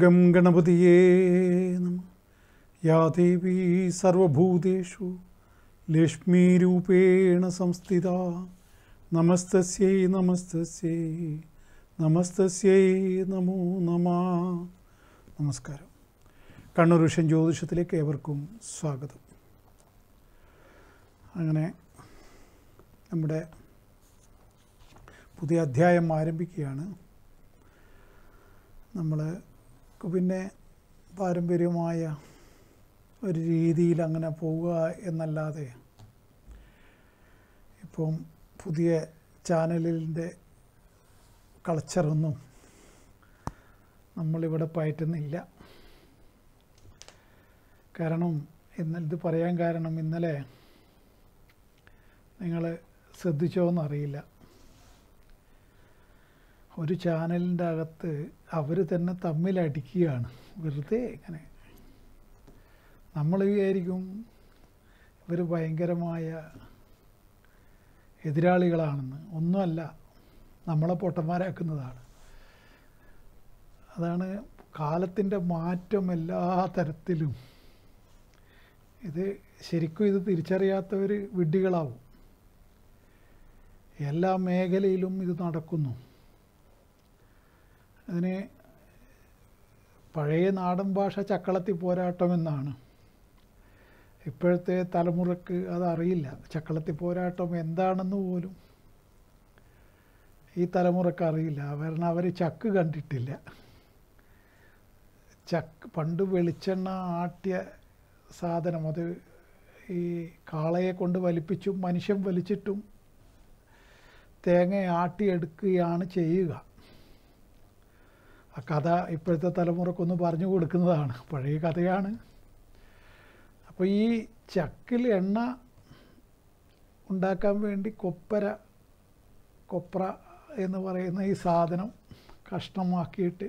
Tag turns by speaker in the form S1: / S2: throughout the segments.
S1: Gum ഗണപതിയേ നമ യാ ദേവീ സർവഭൂതേഷു ലക്ഷ്മീരൂപേണ സംസ്ഥിത നമസ്തസ്യൈ നമസ്തസ്യൈ നമസ്തസ്യൈ നമോ നമ നമസ്കാരം കണ്ണൂർ വിഷൻ ജ്യോതിഷത്തിലേക്ക് ഏവർക്കും സ്വാഗതം അങ്ങനെ നമ്മുടെ പുതിയ അധ്യായം ആരംഭിക്കുകയാണ് നമ്മൾ പിന്നെ പാരമ്പര്യമായ ഒരു രീതിയിൽ അങ്ങനെ പോവുക എന്നല്ലാതെ ഇപ്പം പുതിയ ചാനലിൻ്റെ കൾച്ചറൊന്നും നമ്മളിവിടെ പയറ്റുന്നില്ല കാരണം ഇന്നലെ ഇത് പറയാൻ കാരണം ഇന്നലെ നിങ്ങൾ ശ്രദ്ധിച്ചോ എന്നറിയില്ല ഒരു ചാനലിൻ്റെ അകത്ത് അവർ തന്നെ തമ്മിലടിക്കുകയാണ് വെറുതെ ഇങ്ങനെ നമ്മൾ വിചാരിക്കും ഇവർ ഭയങ്കരമായ എതിരാളികളാണെന്ന് ഒന്നുമല്ല നമ്മളെ പൊട്ടന്മാരാക്കുന്നതാണ് അതാണ് കാലത്തിൻ്റെ മാറ്റം എല്ലാ തരത്തിലും ഇത് ശരിക്കും ഇത് തിരിച്ചറിയാത്തവർ വിഡ്ഢികളാവും എല്ലാ മേഖലയിലും ഇത് നടക്കുന്നു അതിന് പഴയ നാടൻ ഭാഷ ചക്കളത്തി പോരാട്ടം എന്നാണ് ഇപ്പോഴത്തെ തലമുറക്ക് അതറിയില്ല ചക്കളത്തി പോരാട്ടം എന്താണെന്ന് പോലും ഈ തലമുറക്ക് അറിയില്ല കാരണം അവർ ചക്ക് കണ്ടിട്ടില്ല ചക്ക് പണ്ട് വെളിച്ചെണ്ണ ആട്ടിയ സാധനം അത് ഈ കാളയെ കൊണ്ട് വലിപ്പിച്ചും മനുഷ്യൻ വലിച്ചിട്ടും തേങ്ങ ആട്ടിയെടുക്കുകയാണ് ചെയ്യുക ആ കഥ ഇപ്പോഴത്തെ തലമുറക്കൊന്ന് പറഞ്ഞു കൊടുക്കുന്നതാണ് പഴയ കഥയാണ് അപ്പോൾ ഈ ചക്കിൽ എണ്ണ ഉണ്ടാക്കാൻ വേണ്ടി കൊപ്പര കൊപ്ര എന്ന് പറയുന്ന ഈ സാധനം കഷ്ണമാക്കിയിട്ട്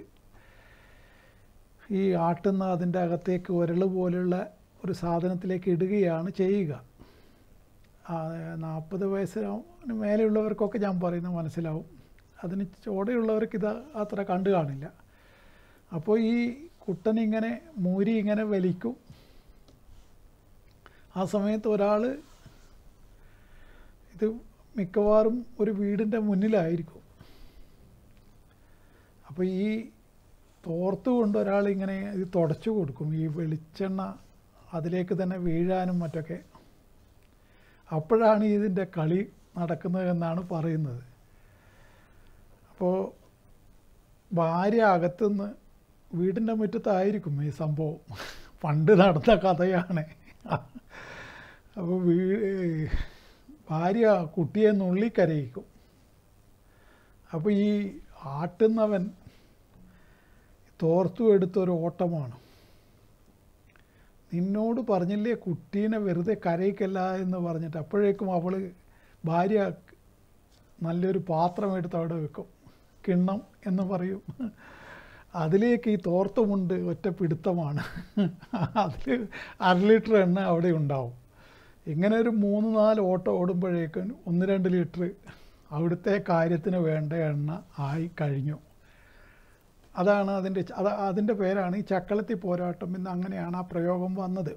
S1: ഈ ആട്ടുന്ന അതിൻ്റെ അകത്തേക്ക് ഉരൾ പോലുള്ള ഒരു സാധനത്തിലേക്ക് ഇടുകയാണ് ചെയ്യുക നാൽപ്പത് വയസ്സിന് മേലെയുള്ളവർക്കൊക്കെ ഞാൻ പറയുന്നത് മനസ്സിലാവും അതിന് ചോടെയുള്ളവർക്ക് ഇത് അത്ര കണ്ടു കാണില്ല അപ്പോൾ ഈ കുട്ടനിങ്ങനെ മൂരി ഇങ്ങനെ വലിക്കും ആ സമയത്ത് ഒരാൾ ഇത് മിക്കവാറും ഒരു വീടിൻ്റെ മുന്നിലായിരിക്കും അപ്പോൾ ഈ തോർത്ത് കൊണ്ട് ഒരാൾ ഇങ്ങനെ ഇത് തുടച്ചു കൊടുക്കും ഈ വെളിച്ചെണ്ണ അതിലേക്ക് തന്നെ വീഴാനും മറ്റൊക്കെ അപ്പോഴാണ് ഇതിൻ്റെ കളി നടക്കുന്നത് എന്നാണ് പറയുന്നത് അപ്പോൾ ഭാര്യ അകത്തുനിന്ന് വീടിൻ്റെ മുറ്റത്തായിരിക്കും ഈ സംഭവം പണ്ട് നടന്ന കഥയാണ് അപ്പോൾ വീ ഭാര്യ കുട്ടിയെ നുള്ളിക്കരയിക്കും അപ്പോൾ ഈ ആട്ടുന്നവൻ തോർത്തു എടുത്തൊരു ഓട്ടമാണ് നിന്നോട് പറഞ്ഞില്ലേ കുട്ടീനെ വെറുതെ കരയിക്കല്ല എന്ന് പറഞ്ഞിട്ട് അപ്പോഴേക്കും അവൾ ഭാര്യ നല്ലൊരു പാത്രം എടുത്ത് അവിടെ വെക്കും കിണ്ണം എന്ന് പറയും അതിലേക്ക് ഈ തോർത്തുമുണ്ട് ഒറ്റ പിടുത്തമാണ് അതിൽ അര ലിറ്റർ എണ്ണ അവിടെ ഉണ്ടാവും ഇങ്ങനെ ഒരു മൂന്ന് നാല് ഓട്ടം ഓടുമ്പോഴേക്കും ഒന്ന് രണ്ട് ലിറ്റർ അവിടുത്തെ കാര്യത്തിന് വേണ്ട എണ്ണ ആയി കഴിഞ്ഞു അതാണ് അതിൻ്റെ അത് അതിൻ്റെ പേരാണ് ഈ ചക്കളത്തി പോരാട്ടം എന്ന് അങ്ങനെയാണ് ആ പ്രയോഗം വന്നത്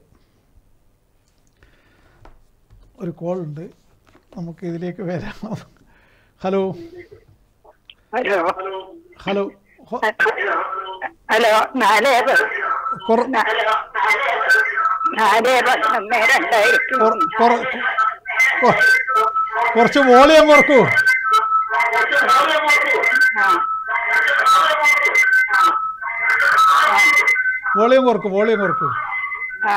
S1: ഒരു കോൾ ഉണ്ട് നമുക്ക് ഇതിലേക്ക് വരാം ഹലോ
S2: ഹലോ
S1: ഹലോ ഹോ-
S2: ഹലോ നാല്
S1: കുറ-
S2: നാല് പതിനൊന്ന് രണ്ടായിരത്തി
S1: കുറ- കുറ- കൊ- കുറച്ച് വോളിയം കുറക്കൂ
S2: ആ
S1: വോളിയം കുറക്കൂ വോളിയം കുറക്കൂ
S2: ആ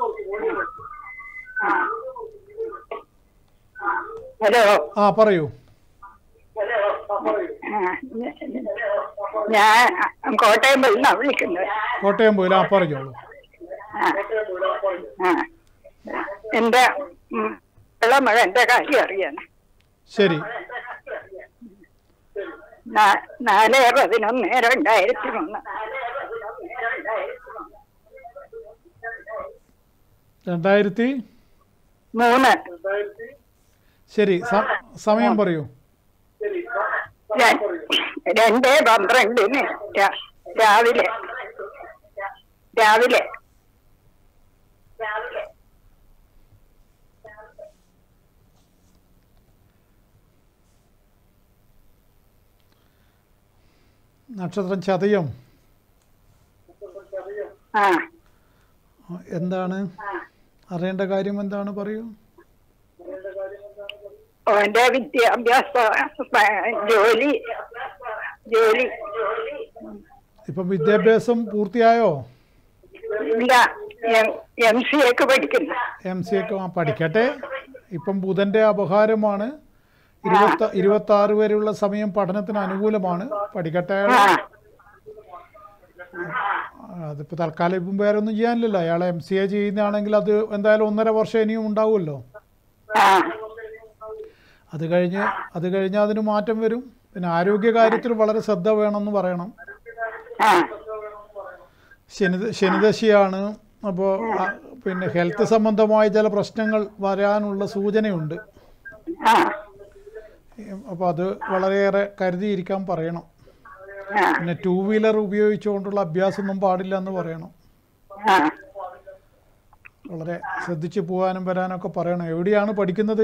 S2: ഹലോ
S1: ആ പറയൂ
S2: ആ, ഞാൻ കോട്ടയം നിന്നാ വിളിക്കുന്നത്
S1: കോട്ടയം പോയില്ല ആ പറഞ്ഞോളൂ
S2: ആ ആ എന്റെ ഉം, ഇളമകന്റെ കാര്യം അറിയാൻ
S1: ശരി
S2: നാ- നാല് പതിനൊന്ന് രണ്ടായിരത്തി മൂന്ന്
S1: രണ്ടായിരത്തി
S2: മൂന്ന്
S1: ശരി സ- സമയം പറയൂ
S2: ര- രണ്ട് പന്ത്രണ്ടിന് രാ- രാവിലെ രാവിലെ
S1: നക്ഷത്രം ചതയം
S2: ആ
S1: എന്താണ് അറിയേണ്ട കാര്യം എന്താണ് പറയൂ
S2: ഓന്റെ വിദ്യാഭ്യാസ പ- ജോലി ജോലി
S1: ഇപ്പം വിദ്യാഭ്യാസം പൂർത്തിയായോ
S2: ഇല്ല എം സി എക്ക് പഠിക്കുന്നു
S1: എം സി ഒക്കെ പഠിക്കട്ടെ ഇപ്പം ബുധൻ്റെ അപഹാരമാണ് ഇരുപത്തി ഇരുപത്തി ആറ് വരെയുള്ള സമയം പഠനത്തിന് അനുകൂലമാണ് പഠിക്കട്ടെ
S2: ആ
S1: അതിപ്പോൾ തൽക്കാലം ഇപ്പം വേറെ ഒന്നും ചെയ്യാനില്ലല്ലോ അയാൾ എം സി എ ചെയ്യുന്നതാണെങ്കിൽ അത് എന്തായാലും ഒന്നര വർഷം ഇനിയും ഉണ്ടാവുമല്ലോ
S2: ആ
S1: അത് കഴിഞ്ഞ് അത് കഴിഞ്ഞ് അതിന് മാറ്റം വരും പിന്നെ ആരോഗ്യ കാര്യത്തിൽ വളരെ ശ്രദ്ധ വേണമെന്ന് പറയണം
S2: ആ
S1: ശനി ശനിദശയാണ് അപ്പോൾ പിന്നെ ഹെൽത്ത് സംബന്ധമായ ചില പ്രശ്നങ്ങൾ വരാനുള്ള സൂചനയുണ്ട്
S2: ആ
S1: അപ്പോൾ അത് വളരെയേറെ കരുതിയിരിക്കാൻ പറയണം
S2: ആ
S1: പിന്നെ ടൂ വീലർ ഉപയോഗിച്ചുകൊണ്ടുള്ള അഭ്യാസമൊന്നും പാടില്ല എന്ന് പറയണം
S2: ആ
S1: വളരെ ശ്രദ്ധിച്ച് പോകാനും വരാനൊക്കെ പറയണം എവിടെയാണ് പഠിക്കുന്നത്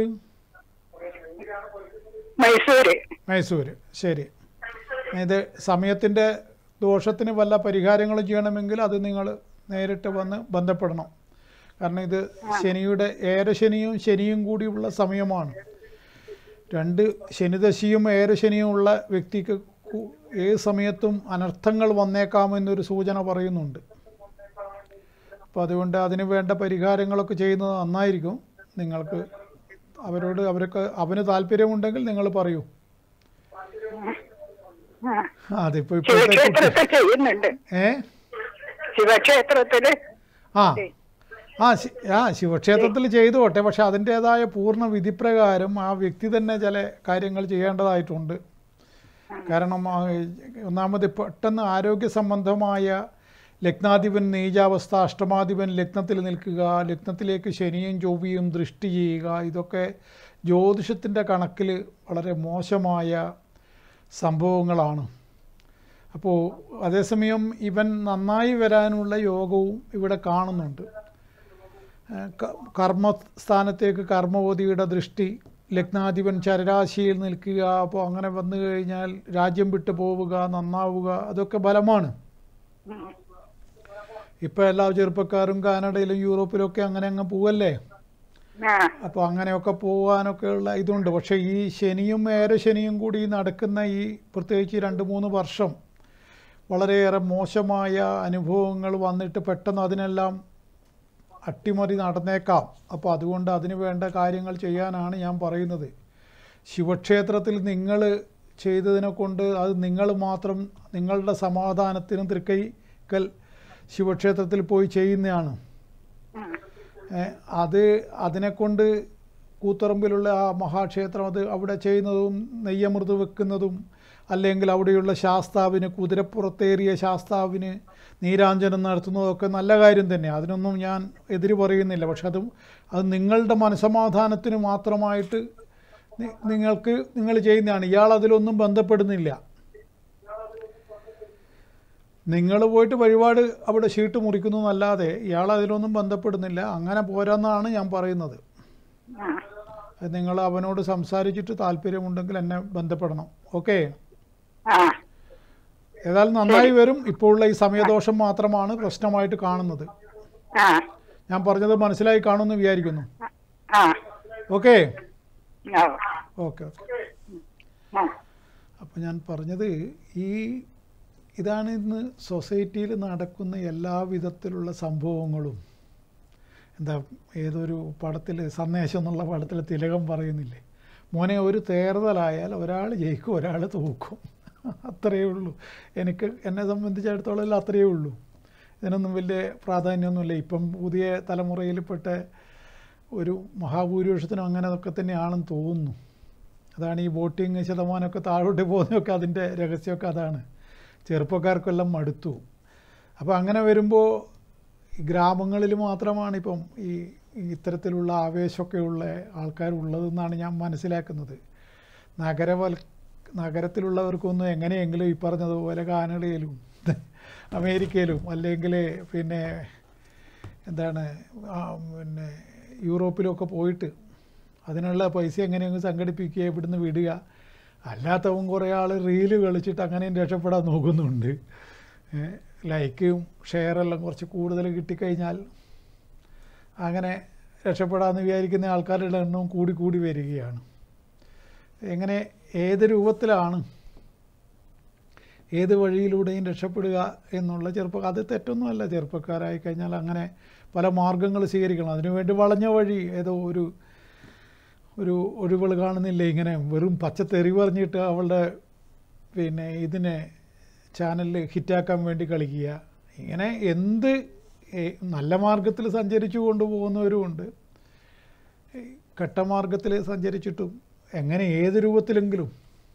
S2: മൈസൂര്
S1: മൈസൂർ ശരി ഇത് സമയത്തിൻ്റെ ദോഷത്തിന് വല്ല പരിഹാരങ്ങളും ചെയ്യണമെങ്കിൽ അത് നിങ്ങൾ നേരിട്ട് വന്ന് ബന്ധപ്പെടണം കാരണം ഇത് ശനിയുടെ ഏരശനിയും ശനിയും കൂടിയുള്ള സമയമാണ് രണ്ട് ശനിദശിയും ഏരശനിയും ഉള്ള വ്യക്തിക്ക് കു- ഏത് സമയത്തും അനർത്ഥങ്ങൾ വന്നേക്കാമെന്നൊരു സൂചന പറയുന്നുണ്ട് അപ്പോൾ അതുകൊണ്ട് അതിന് വേണ്ട പരിഹാരങ്ങളൊക്കെ ചെയ്യുന്നത് നന്നായിരിക്കും നിങ്ങൾക്ക് അവരോട് അവർക്ക് അവന് താല്പര്യമുണ്ടെങ്കിൽ നിങ്ങൾ പറയൂ
S2: ആ
S1: അതിപ്പോ ഇപ്പോഴത്തെ കുട്ടി
S2: ശിവക്ഷേത്രത്തിൽ ചെയ്യുന്നുണ്ട്
S1: ഏ
S2: ശിവക്ഷേത്രത്തില്
S1: ആ ആ ശി- ആ ശിവക്ഷേത്രത്തിൽ ചെയ്തു പോട്ടെ പക്ഷെ അതിൻ്റെതായ പൂർണ്ണ വിധിപ്രകാരം ആ വ്യക്തി തന്നെ ചില കാര്യങ്ങൾ ചെയ്യേണ്ടതായിട്ടുണ്ട് കാരണം ആ, ഒന്നാമത് പെട്ടെന്ന് ആരോഗ്യ സംബന്ധമായ ലഗ്നാധിപൻ നീചാവസ്ഥ അഷ്ടമാധിപൻ ലഗ്നത്തിൽ നിൽക്കുക ലഗ്നത്തിലേക്ക് ശനിയും ചൊവ്വയും ദൃഷ്ടി ചെയ്യുക ഇതൊക്കെ ജ്യോതിഷത്തിൻ്റെ കണക്കിൽ വളരെ മോശമായ സംഭവങ്ങളാണ് അപ്പോൾ അതേസമയം ഇവൻ നന്നായി വരാനുള്ള യോഗവും ഇവിടെ കാണുന്നുണ്ട് ഏഹ് ക- കർമ്മസ്ഥാനത്തേക്ക് കർമ്മവതിയുടെ ദൃഷ്ടി ലഗ്നാധിപൻ ചരരാശിയിൽ നിൽക്കുക അപ്പോൾ അങ്ങനെ വന്നു കഴിഞ്ഞാൽ രാജ്യം വിട്ടു പോവുക നന്നാവുക അതൊക്കെ ബലമാണ് ഇപ്പോൾ എല്ലാ ചെറുപ്പക്കാരും കാനഡയിലും യൂറോപ്പിലും ഒക്കെ അങ്ങനെ അങ്ങ് പോവല്ലേ
S2: ആ
S1: അപ്പോൾ അങ്ങനെയൊക്കെ പോകാനൊക്കെയുള്ള ഇതുണ്ട് പക്ഷേ ഈ ശനിയും ഏറെ ശനിയും കൂടി നടക്കുന്ന ഈ പ്രത്യേകിച്ച് ഈ രണ്ട് മൂന്ന് വർഷം വളരെയേറെ മോശമായ അനുഭവങ്ങൾ വന്നിട്ട് പെട്ടെന്ന് അതിനെല്ലാം അട്ടിമറി നടന്നേക്കാം അപ്പോൾ അതുകൊണ്ട് അതിന് വേണ്ട കാര്യങ്ങൾ ചെയ്യാനാണ് ഞാൻ പറയുന്നത് ശിവക്ഷേത്രത്തിൽ നിങ്ങൾ ചെയ്തതിനെ കൊണ്ട് അത് നിങ്ങൾ മാത്രം നിങ്ങളുടെ സമാധാനത്തിനും തൃക്കൈക്കൽ ശിവക്ഷേത്രത്തിൽ പോയി ചെയ്യുന്നതാണ് ഏ, അത് അതിനെക്കൊണ്ട് കൂത്തുറമ്പിലുള്ള ആ മഹാക്ഷേത്രം അത് അവിടെ ചെയ്യുന്നതും നെയ്യമൃത് വെക്കുന്നതും അല്ലെങ്കിൽ അവിടെയുള്ള ശാസ്താവിന് കുതിരപ്പുറത്തേറിയ ശാസ്താവിന് നീരാഞ്ജനം നടത്തുന്നതൊക്കെ നല്ല കാര്യം തന്നെ അതിനൊന്നും ഞാൻ എതിര് പറയുന്നില്ല പക്ഷെ അത് അത് നിങ്ങളുടെ മനസമാധാനത്തിന് മാത്രമായിട്ട് നി- നിങ്ങൾക്ക് നിങ്ങൾ ചെയ്യുന്നതാണ് ഇയാൾ അതിലൊന്നും ബന്ധപ്പെടുന്നില്ല നിങ്ങൾ പോയിട്ട് വഴിപാട് അവിടെ ഷീട്ട് മുറിക്കുന്നു എന്നല്ലാതെ ഇയാൾ അതിലൊന്നും ബന്ധപ്പെടുന്നില്ല അങ്ങനെ പോരാന്നാണ് ഞാൻ പറയുന്നത്
S2: ആ
S1: അത് നിങ്ങൾ അവനോട് സംസാരിച്ചിട്ട് താല്പര്യമുണ്ടെങ്കിൽ എന്നെ ബന്ധപ്പെടണം ഓക്കെ
S2: ആ
S1: ഏതായാലും നന്നായി വരും ഇപ്പോഴുള്ള ഈ സമയദോഷം മാത്രമാണ് പ്രശ്നമായിട്ട് കാണുന്നത്
S2: ആ
S1: ഞാൻ പറഞ്ഞത് മനസ്സിലായി കാണുമെന്ന് വിചാരിക്കുന്നു
S2: ആ
S1: ഓക്കെ
S2: ആ
S1: ഓക്കെ ഓക്കെ
S2: ആ
S1: അപ്പോൾ ഞാൻ പറഞ്ഞത് ഈ ഇതാണ് ഇന്ന് സൊസൈറ്റിയിൽ നടക്കുന്ന എല്ലാ വിധത്തിലുള്ള സംഭവങ്ങളും എന്താ ഏതൊരു പടത്തിൽ സന്ദേശം എന്നുള്ള പടത്തിൽ തിലകം പറയുന്നില്ലേ മോനെ ഒരു തേർതലായാൽ ഒരാൾ ജയിക്കും ഒരാൾ തോക്കും അത്രയേ ഉള്ളൂ എനിക്ക് എന്നെ സംബന്ധിച്ചിടത്തോളം അത്രയേ ഉള്ളൂ ഇതിനൊന്നും വലിയ പ്രാധാന്യമൊന്നുമില്ല ഇപ്പം പുതിയ തലമുറയിൽപ്പെട്ട ഒരു മഹാഭൂരിപക്ഷത്തിനും അങ്ങനെ ഒക്കെ തന്നെയാണെന്ന് തോന്നുന്നു അതാണ് ഈ വോട്ടിങ് ശതമാനമൊക്കെ താഴോട്ട് പോകുന്നതൊക്കെ അതിൻ്റെ രഹസ്യമൊക്കെ അതാണ് ചെറുപ്പക്കാർക്കെല്ലാം മടുത്തു അപ്പോൾ അങ്ങനെ വരുമ്പോൾ ഈ ഗ്രാമങ്ങളിൽ മാത്രമാണ് ഇപ്പം ഈ ഈ ഇത്തരത്തിലുള്ള ആവേശമൊക്കെയുള്ള ആൾക്കാരുള്ളതെന്നാണ് ഞാൻ മനസ്സിലാക്കുന്നത് നഗരവൽ നഗരത്തിലുള്ളവർക്കൊന്നും എങ്ങനെയെങ്കിലും ഈ പറഞ്ഞതുപോലെ കാനഡയിലും അമേരിക്കയിലും അല്ലെങ്കിൽ പിന്നെ എന്താണ് ആ, പിന്നെ യൂറോപ്പിലൊക്കെ പോയിട്ട് അതിനുള്ള പൈസ എങ്ങനെയെങ്കിലും സംഘടിപ്പിക്കുക ഇവിടുന്ന് വിടുക അല്ലാത്തവൻ കുറേ ആൾ റീല് കളിച്ചിട്ട് അങ്ങനെയും രക്ഷപ്പെടാൻ നോക്കുന്നുണ്ട് ഏ, ലൈക്കും ഷെയറെല്ലാം കുറച്ച് കൂടുതൽ കിട്ടിക്കഴിഞ്ഞാൽ അങ്ങനെ രക്ഷപ്പെടാമെന്ന് വിചാരിക്കുന്ന ആൾക്കാരുടെ എണ്ണവും കൂടി കൂടി വരികയാണ് എങ്ങനെ ഏത് രൂപത്തിലാണ് ഏത് വഴിയിലൂടെയും രക്ഷപ്പെടുക എന്നുള്ള ചെറുപ്പ അത് തെറ്റൊന്നുമല്ല ചെറുപ്പക്കാരായി കഴിഞ്ഞാൽ അങ്ങനെ പല മാർഗങ്ങൾ സ്വീകരിക്കണം അതിനുവേണ്ടി വളഞ്ഞ വഴി ഏതോ ഒരു ഒരു ഒഴിവുകൾ കാണുന്നില്ലേ ഇങ്ങനെ വെറും പച്ച തെറി പറഞ്ഞിട്ട് അവളുടെ പിന്നെ ഇതിനെ ചാനലിൽ ഹിറ്റാക്കാൻ വേണ്ടി കളിക്കുക ഇങ്ങനെ എന്ത് ഏ, നല്ല മാർഗത്തിൽ സഞ്ചരിച്ചു കൊണ്ടുപോകുന്നവരുമുണ്ട് ഈ കെട്ടമാർഗത്തിൽ സഞ്ചരിച്ചിട്ടും എങ്ങനെ ഏത് രൂപത്തിലെങ്കിലും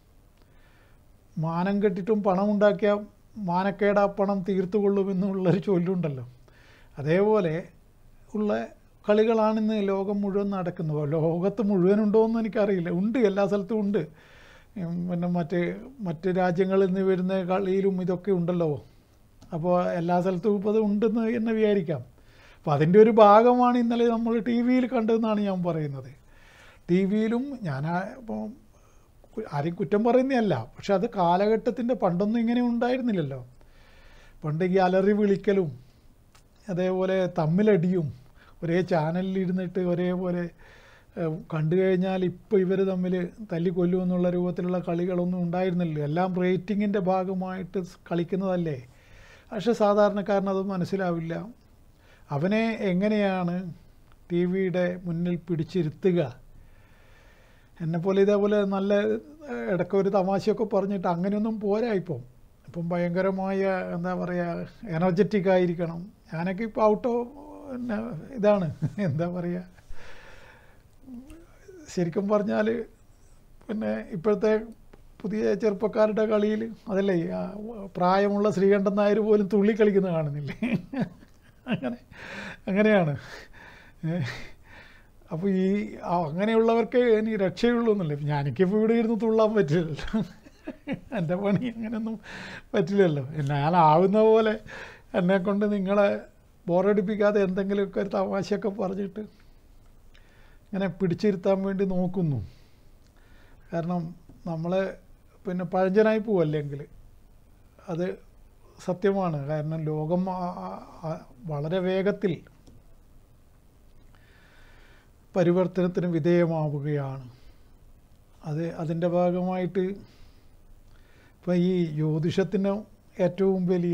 S1: മാനം കെട്ടിട്ടും പണം ഉണ്ടാക്കിയ മാനക്കേടാ പണം തീർത്തുകൊള്ളുമെന്നുള്ളൊരു ചൊല്ലുണ്ടല്ലോ അതേപോലെ ഉള്ള കളികളാണിന്ന് ലോകം മുഴുവൻ നടക്കുന്നത് ലോകത്ത് മുഴുവൻ ഉണ്ടോ എന്ന് എനിക്കറിയില്ല ഉണ്ട് എല്ലാ സ്ഥലത്തും ഉണ്ട് ഉം, പിന്നെ മറ്റ് മറ്റ് രാജ്യങ്ങളിൽ നിന്ന് വരുന്ന കളിയിലും ഇതൊക്കെ ഉണ്ടല്ലോ അപ്പോൾ എല്ലാ സ്ഥലത്തും ഇപ്പോൾ അത് ഉണ്ടെന്ന് എന്ന് വിചാരിക്കാം അപ്പോൾ അതിൻ്റെ ഒരു ഭാഗമാണ് ഇന്നലെ നമ്മൾ ടി വിയിൽ കണ്ടതെന്നാണ് ഞാൻ പറയുന്നത് ടി വിയിലും ഞാൻ ഇപ്പോൾ ആരെയും കുറ്റം പറയുന്നതല്ല പക്ഷെ അത് കാലഘട്ടത്തിൻ്റെ പണ്ടൊന്നും ഇങ്ങനെ ഉണ്ടായിരുന്നില്ലല്ലോ പണ്ട് ഈ അലറി വിളിക്കലും അതേപോലെ തമ്മിലടിയും ഒരേ ചാനലിൽ ഇരുന്നിട്ട് ഒരേപോലെ ഏഹ്, കണ്ടു കഴിഞ്ഞാൽ ഇപ്പോൾ ഇവർ തമ്മിൽ തല്ലിക്കൊല്ലും എന്നുള്ള രൂപത്തിലുള്ള കളികളൊന്നും ഉണ്ടായിരുന്നില്ലല്ലോ എല്ലാം റേറ്റിങ്ങിൻ്റെ ഭാഗമായിട്ട് സ് കളിക്കുന്നതല്ലേ പക്ഷെ സാധാരണക്കാരനത് മനസ്സിലാവില്ല അവനെ എങ്ങനെയാണ് ടി വിയുടെ മുന്നിൽ പിടിച്ചിരുത്തുക എന്നെപ്പോലെ ഇതേപോലെ നല്ല ഏഹ്, ഇടയ്ക്ക് ഒരു തമാശയൊക്കെ പറഞ്ഞിട്ട് അങ്ങനെയൊന്നും പോരാ ഇപ്പം ഇപ്പം ഭയങ്കരമായ എന്താ പറയുക എനർജറ്റിക് ആയിരിക്കണം ഞാനൊക്കെ ഇപ്പോൾ ഔട്ടോ പിന്നെ ഇതാണ് എന്താ പറയുക ശരിക്കും പറഞ്ഞാൽ പിന്നെ ഇപ്പോഴത്തെ പുതിയ ചെറുപ്പക്കാരുടെ കളിയിൽ അതല്ലേ ഈ ആ പ്രായമുള്ള ശ്രീകണ്ഠൻ നായർ പോലും തുള്ളി കളിക്കുന്നത് കാണുന്നില്ലേ അങ്ങനെ അങ്ങനെയാണ് അപ്പോൾ ഈ ആ അങ്ങനെയുള്ളവർക്ക് ഇനി രക്ഷയുള്ളൂ എന്നല്ലേ ഞാനിക്കിപ്പോൾ ഇവിടെ ഇരുന്ന് തുള്ളാൻ പറ്റില്ലല്ലോ എൻ്റെ പണി അങ്ങനെയൊന്നും പറ്റില്ലല്ലോ ഞാനാവുന്ന പോലെ എന്നെ കൊണ്ട് നിങ്ങളെ ബോറടിപ്പിക്കാതെ എന്തെങ്കിലുമൊക്കെ ഒരു തമാശയൊക്കെ പറഞ്ഞിട്ട് ഇങ്ങനെ പിടിച്ചിരുത്താൻ വേണ്ടി നോക്കുന്നു കാരണം നമ്മൾ പിന്നെ പഴഞ്ചനായി പോവല്ലെങ്കിൽ അത് സത്യമാണ് കാരണം ലോകം ആ- ആ- ആ- വളരെ വേഗത്തിൽ പരിവർത്തനത്തിന് വിധേയമാവുകയാണ് അത് അതിൻ്റെ ഭാഗമായിട്ട് ഇപ്പം ഈ ജ്യോതിഷത്തിന് ഏറ്റവും വലിയ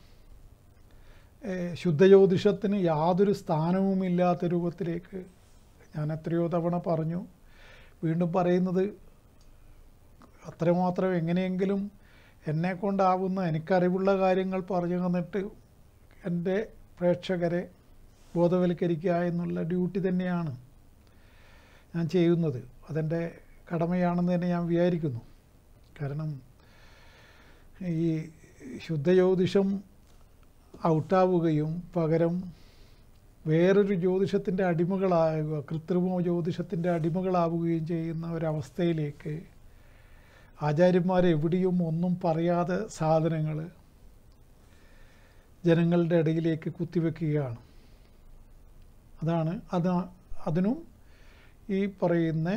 S1: ഏഹ്, ശുദ്ധജ്യോതിഷത്തിന് യാതൊരു സ്ഥാനവുമില്ലാത്ത രൂപത്തിലേക്ക് ഞാൻ എത്രയോ തവണ പറഞ്ഞു വീണ്ടും പറയുന്നത് അത്രമാത്രം എങ്ങനെയെങ്കിലും എന്നെ കൊണ്ടാവുന്ന എനിക്കറിവുള്ള കാര്യങ്ങൾ പറഞ്ഞു തന്നിട്ട് എൻ്റെ പ്രേക്ഷകരെ ബോധവൽക്കരിക്കുക എന്നുള്ള ഡ്യൂട്ടി തന്നെയാണ് ഞാൻ ചെയ്യുന്നത് അതെൻ്റെ കടമയാണെന്ന് തന്നെ ഞാൻ വിചാരിക്കുന്നു കാരണം ഈ ശുദ്ധജ്യോതിഷം ഔട്ടാവുകയും പകരം വേറൊരു ജ്യോതിഷത്തിൻ്റെ അടിമകളാകുക കൃത്രിമ ജ്യോതിഷത്തിൻ്റെ അടിമകളാവുകയും ചെയ്യുന്ന ഒരവസ്ഥയിലേക്ക് ആചാര്യന്മാർ എവിടെയും ഒന്നും പറയാതെ സാധനങ്ങൾ ജനങ്ങളുടെ ഇടയിലേക്ക് കുത്തിവെക്കുകയാണ് അതാണ് അത് അതിനും ഈ പറയുന്ന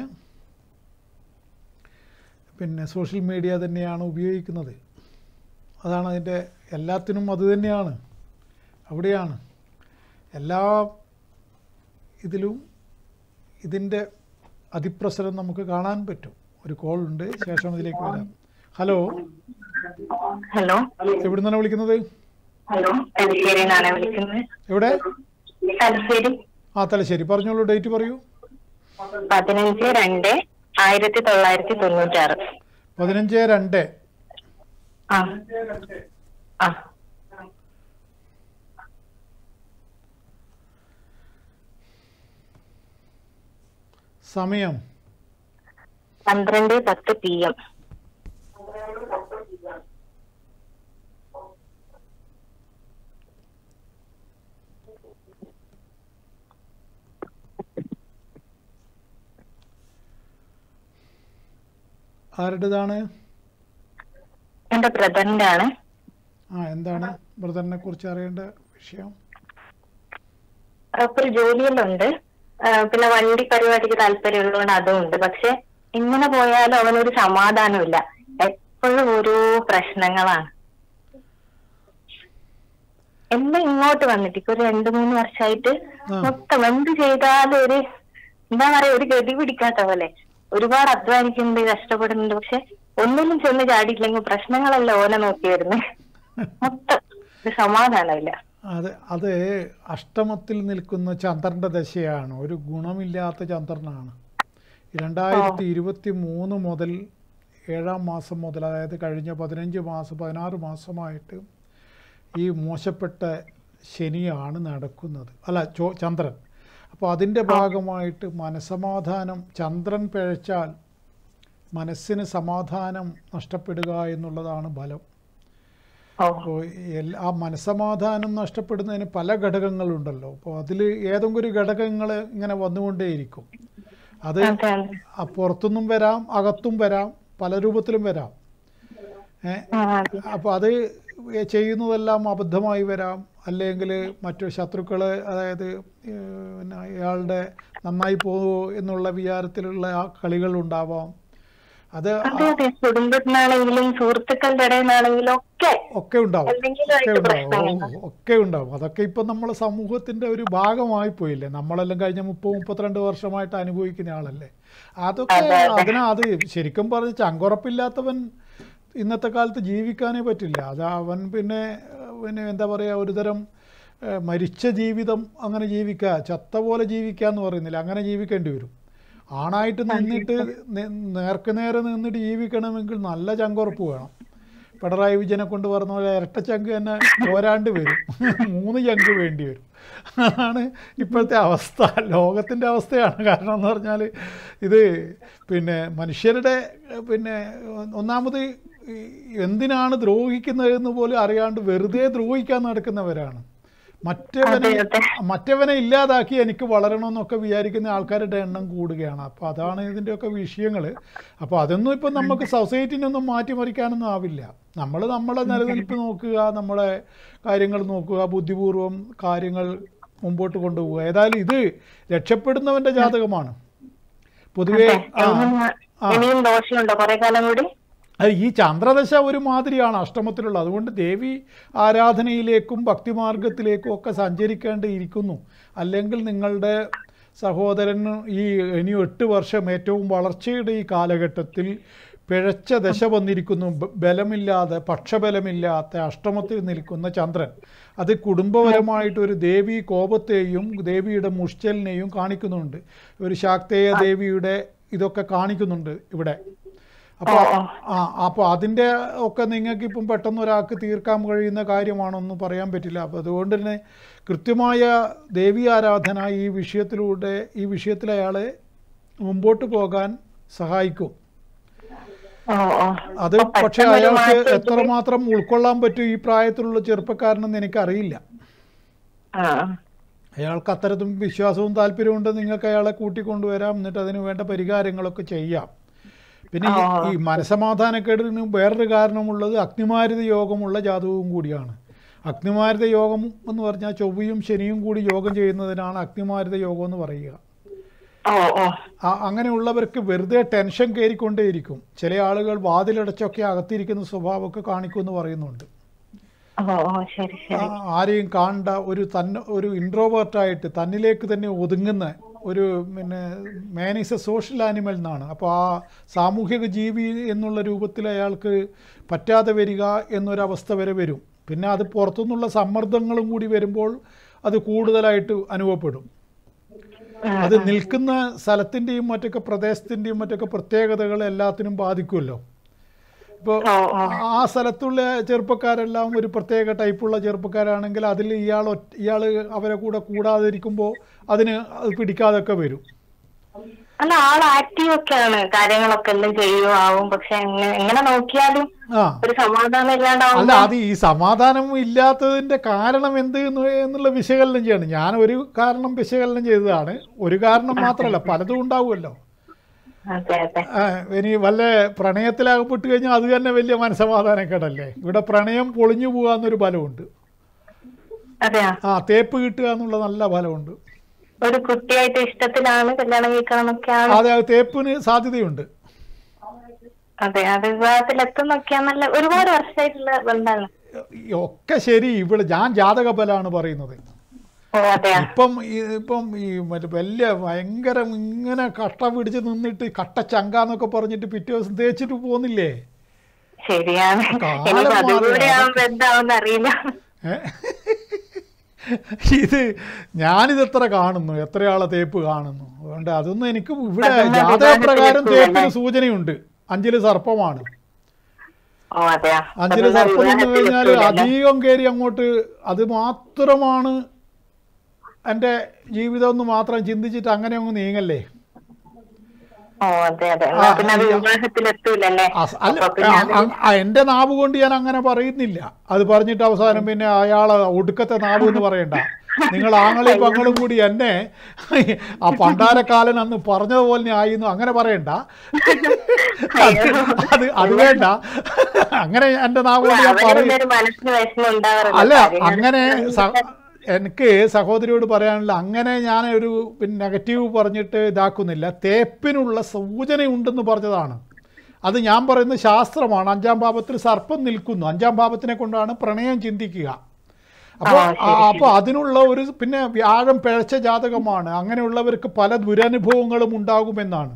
S1: പിന്നെ സോഷ്യൽ മീഡിയ തന്നെയാണ് ഉപയോഗിക്കുന്നത് അതാണ് അതിൻ്റെ എല്ലാത്തിനും അത് തന്നെയാണ് അവിടെയാണ് എല്ലാ ഇതിലും ഇതിൻ്റെ അതിപ്രസരം നമുക്ക് കാണാൻ പറ്റും ഒരു കോൾ ഉണ്ട് ശേഷം ഇതിലേക്ക് വരാം ഹലോ
S2: ഹലോ
S1: എവിടെ നിന്നാണ് വിളിക്കുന്നത്
S2: ഹലോ തലശ്ശേരി നിന്നാണ് വിളിക്കുന്നത്
S1: എവിടെ
S2: തലശ്ശേരി
S1: ആ തലശ്ശേരി പറഞ്ഞോളൂ ഡേറ്റ് പറയൂ
S2: പതിനഞ്ച് രണ്ട് ആയിരത്തി തൊള്ളായിരത്തി തൊണ്ണൂറ്റാറ്
S1: പതിനഞ്ച് രണ്ട്
S2: ആ ആ
S1: സമയം
S2: പന്ത്രണ്ട് പത്ത് പി എം
S1: ആരുടേതാണ്
S2: എന്റെ ബ്രദറിന്റെ ആണ്
S1: ആ എന്താണ് ബ്രദറിനെ കുറിച്ച് അറിയേണ്ട വിഷയം
S3: അപ്പൊ ഒരു ജോലിയിലുണ്ട് ആ, പിന്നെ വണ്ടി പരിപാടിക്ക് താല്പര്യമുള്ളതുകൊണ്ട് അതും ഉണ്ട് പക്ഷെ ഇങ്ങനെ പോയാലും അവനൊരു സമാധാനമില്ല എപ്പോഴും ഓരോ പ്രശ്നങ്ങളാണ് എല്ലാം ഇങ്ങോട്ട് വന്നിട്ട് ഇപ്പൊ ഒരു രണ്ടു മൂന്ന് വർഷമായിട്ട്
S1: ആ.
S3: മൊത്തം എന്ത് ചെയ്താലും ഒരു എന്താ പറയാ ഒരു ഗതി പിടിക്കാത്ത പോലെ ഒരുപാട് അധ്വാനിക്കുന്നുണ്ട് കഷ്ടപ്പെടുന്നുണ്ട് പക്ഷെ ഒന്നിലും ചെന്ന് ചാടിയില്ലെങ്കിൽ പ്രശ്നങ്ങളല്ല ഓനെ നോക്കി വരുന്നത് മൊത്തം ഒരു സമാധാനമില്ല
S1: അത് അത് അഷ്ടമത്തിൽ നിൽക്കുന്ന ചന്ദ്രൻ്റെ ദശയാണ് ഒരു ഗുണമില്ലാത്ത ചന്ദ്രനാണ് രണ്ടായിരത്തി ഇരുപത്തി മൂന്ന് മുതൽ ഏഴാം മാസം മുതൽ അതായത് കഴിഞ്ഞ പതിനഞ്ച് മാസം പതിനാറ് മാസമായിട്ട് ഈ മോശപ്പെട്ട ശനിയാണ് നടക്കുന്നത് അല്ല ചോ ചന്ദ്രൻ അപ്പോൾ അതിൻ്റെ ഭാഗമായിട്ട് മനസമാധാനം ചന്ദ്രൻ പിഴച്ചാൽ മനസ്സിന് സമാധാനം നഷ്ടപ്പെടുക എന്നുള്ളതാണ് ഫലം
S3: ഓ
S1: അപ്പോൾ എല്ലാ ആ മനസമാധാനം നഷ്ടപ്പെടുന്നതിന് പല ഘടകങ്ങളുണ്ടല്ലോ അപ്പോൾ അതിൽ ഏതെങ്കിലും ഒരു ഘടകങ്ങൾ ഇങ്ങനെ വന്നുകൊണ്ടേയിരിക്കും അത്
S3: അതെ
S1: ആ പുറത്തുനിന്നും വരാം അകത്തും വരാം പല രൂപത്തിലും വരാം ഏ
S3: ആ, അതെ
S1: അപ്പോൾ അത് ചെയ്യുന്നതെല്ലാം അബദ്ധമായി വരാം അല്ലെങ്കിൽ മറ്റു ശത്രുക്കൾ അതായത് ഏ, പിന്നെ അയാളുടെ നന്നായി പോകുമോ എന്നുള്ള വിചാരത്തിലുള്ള ആ കളികളുണ്ടാവാം അത്
S3: അതെ അതെ കുടുംബത്തിനാണെങ്കിലും സുഹൃത്തുക്കളുടെ ഇടയിൽ നിന്നാണെങ്കിലും ഒക്കെ
S1: ഒക്കെ ഉണ്ടാവും
S3: എന്തെങ്കിലും
S1: ഒക്കെ
S3: ആയിട്ട്
S1: ഉണ്ടാവും
S3: പ്രശ്നങ്ങൾ
S1: ഓ, ഒക്കെ ഉണ്ടാവും അതൊക്കെ ഇപ്പം നമ്മളെ സമൂഹത്തിന്റെ ഒരു ഭാഗമായി പോയില്ലേ നമ്മളെല്ലാം കഴിഞ്ഞ മുപ്പത് മുപ്പത്തിരണ്ട് വർഷമായിട്ട് അനുഭവിക്കുന്ന ആളല്ലേ അതൊക്കെ അതിനാ അത് ശരിക്കും പറഞ്ഞ് ചങ്കുറപ്പില്ലാത്തവൻ ഇന്നത്തെ കാലത്ത് ജീവിക്കാനേ പറ്റില്ല അത് അവൻ പിന്നെ ഏഹ്, പിന്നെ എന്താ പറയുക ഒരുതരം ഏഹ്, മരിച്ച ജീവിതം അങ്ങനെ ജീവിക്കുക ചത്ത പോലെ ജീവിക്കുക എന്ന് പറയുന്നില്ല അങ്ങനെ ജീവിക്കേണ്ടി വരും ആണായിട്ട് നിന്നിട്ട് നെ- നേർക്ക് നേരെ നിന്നിട്ട് ജീവിക്കണമെങ്കിൽ നല്ല ചങ്കുറപ്പ് വേണം പിണറായി വിജയനെ കൊണ്ട് പറഞ്ഞ പോലെ ഇരട്ടച്ചങ്ക് തന്നെ പോരാണ്ട് വരും മൂന്ന് ചങ്ക് വേണ്ടി വരും അതാണ് ഇപ്പോഴത്തെ അവസ്ഥ ലോകത്തിൻ്റെ അവസ്ഥയാണ് കാരണം എന്ന് പറഞ്ഞാൽ ഇത് പിന്നെ മനുഷ്യരുടെ ഏഹ്, പിന്നെ ഒന്നാമത് ഈ എന്തിനാണ് ദ്രോഹിക്കുന്നതെന്ന് പോലും അറിയാണ്ട് വെറുതെ ദ്രോഹിക്കാൻ നടക്കുന്നവരാണ് മറ്റവനെ
S3: അതെ, അതെ.
S1: മറ്റവനെ ഇല്ലാതാക്കി എനിക്ക് വളരണമെന്നൊക്കെ വിചാരിക്കുന്ന ആൾക്കാരുടെ എണ്ണം കൂടുകയാണ് അപ്പോൾ അതാണ് ഇതിൻ്റെയൊക്കെ വിഷയങ്ങൾ അപ്പോൾ അതൊന്നും ഇപ്പം നമുക്ക് സൊസൈറ്റിനൊന്നും മാറ്റിമറിക്കാനൊന്നും ആവില്ല നമ്മൾ നമ്മളെ നിലനിൽപ്പ് നോക്കുക നമ്മളെ കാര്യങ്ങൾ നോക്കുക ബുദ്ധിപൂർവം കാര്യങ്ങൾ മുമ്പോട്ട് കൊണ്ടുപോവുക ഏതായാലും ഇത് രക്ഷപ്പെടുന്നവൻ്റെ ജാതകമാണ് പൊതുവേ ആ
S3: അതിന്
S1: ആ.
S3: ഇനിയും ദോഷമുണ്ടോ കുറെ കാലം കൂടി
S1: അത് ഈ ചന്ദ്രദശ ഒരു മാതിരിയാണ് അഷ്ടമത്തിലുള്ളത് അതുകൊണ്ട് ദേവി ആരാധനയിലേക്കും ഭക്തിമാർഗത്തിലേക്കും ഒക്കെ സഞ്ചരിക്കേണ്ടിയിരിക്കുന്നു അല്ലെങ്കിൽ നിങ്ങളുടെ സഹോദരന് ഈ ഇനി എട്ട് വർഷം ഏറ്റവും വളർച്ചയുടെ ഈ കാലഘട്ടത്തിൽ പിഴച്ച ദശ വന്നിരിക്കുന്നു ബ- ബലമില്ലാതെ പക്ഷബലമില്ലാത്ത അഷ്ടമത്തിൽ നിൽക്കുന്ന ചന്ദ്രൻ അത് കുടുംബപരമായിട്ട് ഒരു ദേവി കോപത്തെയും ദേവിയുടെ മുഷ്ചലിനെയും കാണിക്കുന്നുണ്ട് ഒരു ശാക്തേയ ദേവിയുടെ ഇതൊക്കെ കാണിക്കുന്നുണ്ട് ഇവിടെ അപ്പോൾ ആ അപ്പോൾ അതിൻ്റെ ഒക്കെ നിങ്ങൾക്ക് ഇപ്പം പെട്ടെന്ന് ഒരാൾക്ക് തീർക്കാൻ കഴിയുന്ന കാര്യമാണെന്ന് പറയാൻ പറ്റില്ല അപ്പോൾ അതുകൊണ്ട് തന്നെ കൃത്യമായ ദേവി ആരാധന ഈ വിഷയത്തിലൂടെ ഈ വിഷയത്തിൽ അയാളെ മുമ്പോട്ട് പോകാൻ സഹായിക്കും
S3: ഓ ഓ
S1: അത്
S3: അപ്പൊ
S1: പക്ഷേ
S3: പെട്ടെന്നൊരു
S1: അയാൾക്ക്
S3: മാറ്റം
S1: എത്രമാത്രം ഉൾക്കൊള്ളാൻ പറ്റും ഈ പ്രായത്തിലുള്ള ചെറുപ്പക്കാരനെന്ന് എനിക്കറിയില്ല
S3: ആ
S1: അയാൾക്ക് അത്തരത്തിൽ വിശ്വാസവും താല്പര്യവും ഉണ്ട് നിങ്ങൾക്ക് അയാളെ കൂട്ടിക്കൊണ്ടുവരാം എന്നിട്ട് അതിന് വേണ്ട പരിഹാരങ്ങളൊക്കെ ചെയ്യാം പിന്നെ ഈ- ഈ മനസമാധാനക്കേടിന് വേറൊരു കാരണമുള്ളത് അഗ്നിമാരുത യോഗമുള്ള ജാതകവും കൂടിയാണ് അഗ്നിമാരുത യോഗം എന്ന് പറഞ്ഞാൽ ചൊവ്വയും ശനിയും കൂടി യോഗം ചെയ്യുന്നതിനാണ് അഗ്നിമാരുത യോഗം എന്ന് പറയുക
S3: ഓ ഓ
S1: ആ- അങ്ങനെയുള്ളവർക്ക് വെറുതെ ടെൻഷൻ കയറിക്കൊണ്ടേയിരിക്കും ചില ആളുകൾ വാതിലടച്ചൊക്കെ അകത്തിരിക്കുന്ന സ്വഭാവമൊക്കെ കാണിക്കുമെന്ന് പറയുന്നുണ്ട്
S3: ഓ ഓ ശരി ശരി
S1: ആ- ആരെയും കാണണ്ട ഒരു തന്നെ ഒരു ഇൻട്രോവേർട്ടായിട്ട് തന്നിലേക്ക് തന്നെ ഒതുങ്ങുന്ന ഒരു പിന്നെ man is a social animal എന്നാണ് അപ്പോൾ ആ സാമൂഹിക ജീവി എന്നുള്ള രൂപത്തിൽ അയാൾക്ക് പറ്റാതെ വരിക എന്നൊരവസ്ഥ വരെ വരും പിന്നെ അത് പുറത്തുനിന്നുള്ള സമ്മർദ്ദങ്ങളും കൂടി വരുമ്പോൾ അത് കൂടുതലായിട്ട് അനുഭവപ്പെടും അത് നിൽക്കുന്ന സ്ഥലത്തിൻ്റെയും മറ്റൊക്കെ പ്രദേശത്തിൻ്റെയും മറ്റൊക്കെ പ്രത്യേകതകൾ എല്ലാത്തിനും ബാധിക്കുമല്ലോ ഇപ്പോൾ
S3: ഓ ഓ
S1: ആ സ്ഥലത്തുള്ള ചെറുപ്പക്കാരെല്ലാം ഒരു പ്രത്യേക ടൈപ്പുള്ള ചെറുപ്പക്കാരാണെങ്കിൽ അതിൽ ഇയാൾ ഒറ്റ- ഇയാൾ അവരെ കൂടെ കൂടാതിരിക്കുമ്പോൾ അതിന് അത് പിടിക്കാതൊക്കെ വരും
S3: അല്ല ആൾ ആക്റ്റീവ് ഒക്കെയാണ് കാര്യങ്ങളൊക്കെ എല്ലാം ചെയ്യുമാവും പക്ഷെ എങ്ങനെ എങ്ങനെ നോക്കിയാലും
S1: ആ
S3: ഒരു സമാധാനം ഇല്ലാണ്ടാവും
S1: അല്ല അത് ഈ സമാധാനം ഇല്ലാത്തതിൻ്റെ കാരണം എന്ത് എന്ന് എന്നുള്ള വിശകലനം ചെയ്യണം ഞാൻ ഒരു കാരണം വിശകലനം ചെയ്തതാണ് ഒരു കാരണം മാത്രമല്ല പലതും ഉണ്ടാവുമല്ലോ
S3: അതെ അതെ
S1: ആ, ഇനി വല്ല പ്രണയത്തിലാകപ്പെട്ട് കഴിഞ്ഞാൽ അത് തന്നെ വലിയ മനസമാധാനക്കേടല്ലേ ഇവിടെ പ്രണയം പൊളിഞ്ഞു പോകാന്നൊരു ബലമുണ്ട്
S3: അതെയാ
S1: ആ തേപ്പ് കിട്ടുക എന്നുള്ള നല്ല ഫലമുണ്ട്
S3: ഒരു കുട്ടിയായിട്ട് ഇഷ്ടത്തിലാണ് കല്യാണം കഴിക്കണമെന്നൊക്കെയാണ്
S1: അതെ അത് തേപ്പിന് സാധ്യതയുണ്ട്
S3: അതെ അത് വിവാഹത്തിലെത്തുന്നൊക്കെയാ നല്ല ഒരുപാട് വർഷമായിട്ടുള്ള ബന്ധമാണ്
S1: ഈ ഒക്കെ ശരി ഇവിടെ ഞാൻ ജാതക ബലമാണ് പറയുന്നത്
S3: ഓ അതെയാ
S1: ഇപ്പം ഈ- ഇപ്പം ഈ മറ്റേ വലിയ ഭയങ്കര ഇങ്ങനെ കട്ട പിടിച്ച് നിന്നിട്ട് കട്ട ചങ്കാന്നൊക്കെ പറഞ്ഞിട്ട് പിറ്റേ ദിവസം തേച്ചിട്ട് പോകുന്നില്ലേ
S3: ശരിയാണ്
S1: കാലം
S3: എനിക്ക്
S1: മാറി.
S3: അതുകൂടെ ആവുമ്പോ എന്താവുന്ന അറിയില്ല
S1: ഏ? ഇത് ഞാനിത് എത്ര കാണുന്നു എത്ര ആളെ തേപ്പ് കാണുന്നു അതുകൊണ്ട് അതൊന്നും എനിക്ക് ഇവിടെ
S3: അതൊന്നും
S1: ജാതകപ്രകാരം
S3: വിവാഹത്തിൽ
S1: തേപ്പിന്
S3: എത്തുമല്ലേ?
S1: സൂചനയുണ്ട് അഞ്ചില് സർപ്പമാണ്
S3: ഓ അതെയാ
S1: അഞ്ചില്
S3: അതൊന്നും
S1: സർപ്പം എന്ന് കഴിഞ്ഞാൽ
S3: വിവാഹത്തിലെത്തൂലല്ലേ?
S1: അധികം കയറി അങ്ങോട്ട് അത് മാത്രമാണ് എൻ്റെ ജീവിതം എന്ന് മാത്രം ചിന്തിച്ചിട്ട് അങ്ങനെ അങ്ങ് നീങ്ങല്ലേ
S3: ഓ അതെ അതെ എന്നാ പിന്നെ അത് വിവാഹത്തിലെത്തൂലല്ലേ
S1: അസ്- അല്ല
S3: അപ്പൊ പിന്നെ അത്
S1: അ- അ- എൻ്റെ നാവ് കൊണ്ട് ഞാൻ അങ്ങനെ പറയുന്നില്ല അത് പറഞ്ഞിട്ട് അവസാനം പിന്നെ അയാളെ ഒടുക്കത്തെ നാവ് എന്ന് പറയണ്ട നിങ്ങൾ ആങ്ങളും പങ്ങളും കൂടി എന്നെ ആ പണ്ടാരക്കാലൻ അന്ന് പറഞ്ഞതുപോലെ ആയിരുന്നു അങ്ങനെ പറയണ്ട അത് അത് അത് വേണ്ട അങ്ങനെ എൻ്റെ നാവ് കൊണ്ട് ഞാൻ പറയും
S3: അവരുടെ ഒരു മനസ്സിന് വിഷമം ഉണ്ടാവാറില്ല
S1: അല്ല
S3: കാര്യങ്ങൾ.
S1: അങ്ങനെ സ- എനിക്ക് സഹോദരിയോട് പറയാനുള്ള അങ്ങനെ ഞാൻ ഒരു പിന്നെ നെഗറ്റീവ് പറഞ്ഞിട്ട് ഇതാക്കുന്നില്ല തേപ്പിനുള്ള സൂചനയുണ്ടെന്ന് പറഞ്ഞതാണ് അത് ഞാൻ പറയുന്ന ശാസ്ത്രമാണ് അഞ്ചാം ഭാവത്തിൽ സർപ്പം നിൽക്കുന്നു അഞ്ചാം ഭാവത്തിനെ കൊണ്ടാണ് പ്രണയം ചിന്തിക്കുക അപ്പോൾ
S3: ആ, ശരി,
S1: അപ്പോൾ അതിനുള്ള ഒരു പിന്നെ വ്യാഴം പിഴച്ച ജാതകമാണ് അങ്ങനെയുള്ളവർക്ക് പല ദുരനുഭവങ്ങളും ഉണ്ടാകുമെന്നാണ്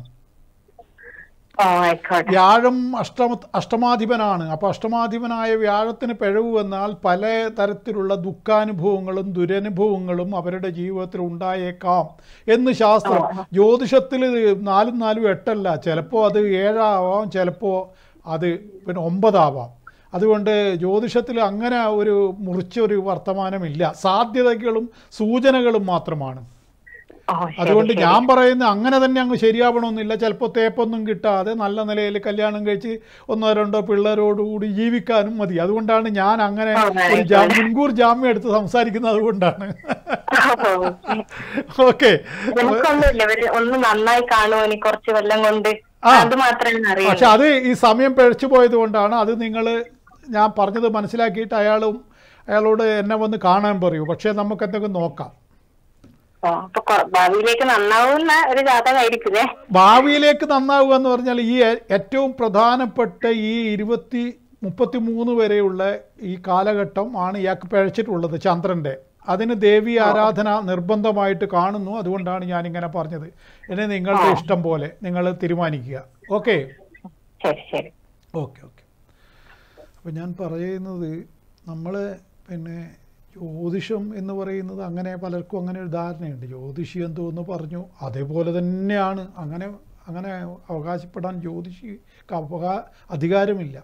S3: ഓ ആയിക്കോട്ടെ
S1: വ്യാഴം അഷ്ടമ അഷ്ടമാധിപനാണ് അപ്പോൾ അഷ്ടമാധിപനായ വ്യാഴത്തിന് പിഴവ് വന്നാൽ പല തരത്തിലുള്ള ദുഃഖാനുഭവങ്ങളും ദുരനുഭവങ്ങളും അവരുടെ ജീവിതത്തിൽ ഉണ്ടായേക്കാം എന്ന് ശാസ്ത്രം ജ്യോതിഷത്തിൽ നാലും നാലും എട്ടല്ല ചിലപ്പോൾ അത് ഏഴാവാം ചിലപ്പോൾ അത് പിന്നെ ഒമ്പതാവാം അതുകൊണ്ട് ജ്യോതിഷത്തിൽ അങ്ങനെ ഒരു മുറിച്ചൊരു വർത്തമാനമില്ല സാധ്യതകളും സൂചനകളും മാത്രമാണ്
S3: ഓ ശരി,
S1: അതുകൊണ്ട്
S3: ശരി.
S1: ഞാൻ പറയുന്നത് അങ്ങനെ തന്നെ അങ്ങ് ശരിയാവണമെന്നില്ല ചിലപ്പോൾ തേപ്പൊന്നും കിട്ടാതെ നല്ല നിലയിൽ കല്യാണം കഴിച്ച് ഒന്നോ രണ്ടോ പിള്ളേരോടുകൂടി ജീവിക്കാനും മതി അതുകൊണ്ടാണ് ഞാൻ അങ്ങനെ
S3: ഓ,
S1: ഒരു ജാ- മുൻകൂർ ജാമ്യം എടുത്ത് സംസാരിക്കുന്നത് അതുകൊണ്ടാണ്
S3: ഓ, ഓക്കെ.
S1: ഓക്കെ
S3: നമുക്കൊന്നുമില്ല ഇവര് ഒന്ന് നന്നായി കാണുമോ ഇനി കുറച്ച് കൊല്ലം കൊണ്ട്
S1: ആ.
S3: അത് മാത്രമേ അറിയൂ
S1: പക്ഷെ അത് ഈ സമയം പിഴച്ചു പോയത് കൊണ്ടാണ് അത് നിങ്ങൾ ഞാൻ പറഞ്ഞത് മനസ്സിലാക്കിയിട്ട് അയാളും അയാളോട് എന്നെ വന്ന് കാണാൻ പറയൂ പക്ഷേ നമുക്ക് എന്തെങ്കിലും നോക്കാം
S3: ഓ അപ്പൊ കൊ- ഭാവിയിലേക്ക് നന്നാവുന്ന ഒരു ജാതകമായിരിക്കില്ലേ
S1: ഭാവിയിലേക്ക് നന്നാവുക എന്ന് പറഞ്ഞാൽ ഈ ഏ- ഏറ്റവും പ്രധാനപ്പെട്ട ഈ ഇരുപത്തി മുപ്പത്തി മൂന്ന് വരെയുള്ള ഈ കാലഘട്ടം ആണ് ഇയാൾക്ക് പിഴച്ചിട്ടുള്ളത് ചന്ദ്രൻ്റെ അതിന് ദേവി ആരാധന നിർബന്ധമായിട്ട് കാണുന്നു അതുകൊണ്ടാണ് ഞാനിങ്ങനെ പറഞ്ഞത് ഇനി നിങ്ങളുടെ ഇഷ്ടം പോലെ നിങ്ങൾ തീരുമാനിക്കുക ഓക്കെ
S3: ശരി ശരി
S1: ഓക്കെ ഓക്കെ അപ്പോൾ ഞാൻ പറയുന്നത് നമ്മൾ പിന്നെ ജ്യോതിഷം എന്ന് പറയുന്നത് അങ്ങനെ പലർക്കും അങ്ങനെ ഒരു ധാരണയുണ്ട് ജ്യോതിഷി എന്തോ എന്ന് പറഞ്ഞു അതേപോലെ തന്നെയാണ് അങ്ങനെ അങ്ങനെ അവകാശപ്പെടാൻ ജ്യോതിഷിക്ക് അവകാ അധികാരമില്ല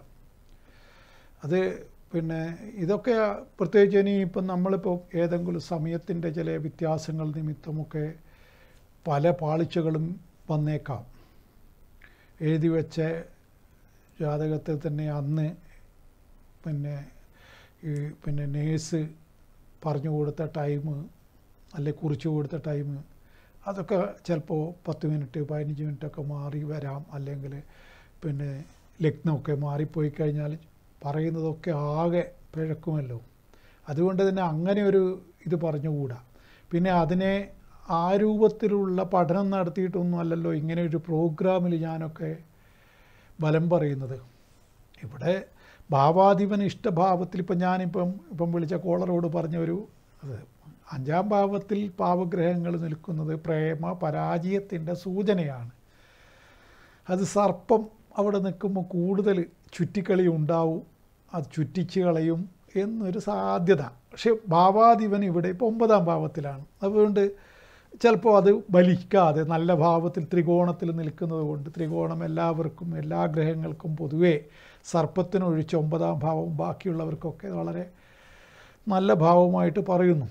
S1: അത് പിന്നെ ഇതൊക്കെ പ്രത്യേകിച്ച് ഇനി ഇപ്പം നമ്മളിപ്പോൾ ഏതെങ്കിലും സമയത്തിൻ്റെ ചില വ്യത്യാസങ്ങൾ നിമിത്തമൊക്കെ പല പാളിച്ചകളും വന്നേക്കാം എഴുതി വെച്ച ജാതകത്തിൽ തന്നെ അന്ന് പിന്നെ ഈ പിന്നെ നേഴ്സ് പറഞ്ഞു കൊടുത്ത ടൈം അല്ലെ കുറിച്ച് കൊടുത്ത ടൈം അതൊക്കെ ചിലപ്പോൾ പത്ത് മിനിറ്റ് പതിനഞ്ച് മിനിറ്റൊക്കെ മാറി വരാം അല്ലെങ്കിൽ പിന്നെ ലഗ്നമൊക്കെ മാറിപ്പോയി കഴിഞ്ഞാൽ പറയുന്നതൊക്കെ ആകെ പിഴക്കുമല്ലോ അതുകൊണ്ട് തന്നെ അങ്ങനെ ഒരു ഇത് പറഞ്ഞുകൂടാ പിന്നെ അതിനെ ആ രൂപത്തിലുള്ള പഠനം നടത്തിയിട്ടൊന്നും അല്ലല്ലോ ഇങ്ങനെ ഒരു പ്രോഗ്രാമിൽ ഞാനൊക്കെ ബലം പറയുന്നത് ഇവിടെ ഭാവാധിപൻ ഇഷ്ടഭാവത്തിൽ ഇപ്പം ഞാനിപ്പം ഇപ്പം വിളിച്ച കോളറോട് പറഞ്ഞ ഒരു അത് അഞ്ചാം ഭാവത്തിൽ പാവഗ്രഹങ്ങൾ നിൽക്കുന്നത് പ്രേമ പരാജയത്തിൻ്റെ സൂചനയാണ് അത് സർപ്പം അവിടെ നിൽക്കുമ്പോൾ കൂടുതൽ ചുറ്റിക്കളി ഉണ്ടാവും അത് ചുറ്റിച്ച് കളയും എന്നൊരു സാധ്യത പക്ഷെ ഭാവാധിപൻ ഇവിടെ ഇപ്പോൾ ഒമ്പതാം ഭാവത്തിലാണ് അതുകൊണ്ട് ചിലപ്പോൾ അത് ബലിക്കാതെ നല്ല ഭാവത്തിൽ ത്രികോണത്തിൽ നിൽക്കുന്നത് കൊണ്ട് ത്രികോണം എല്ലാവർക്കും എല്ലാ ഗ്രഹങ്ങൾക്കും പൊതുവേ സർപ്പത്തിനൊഴിച്ച് ഒമ്പതാം ഭാവവും ബാക്കിയുള്ളവർക്കൊക്കെ വളരെ നല്ല ഭാവമായിട്ട് പറയുന്നു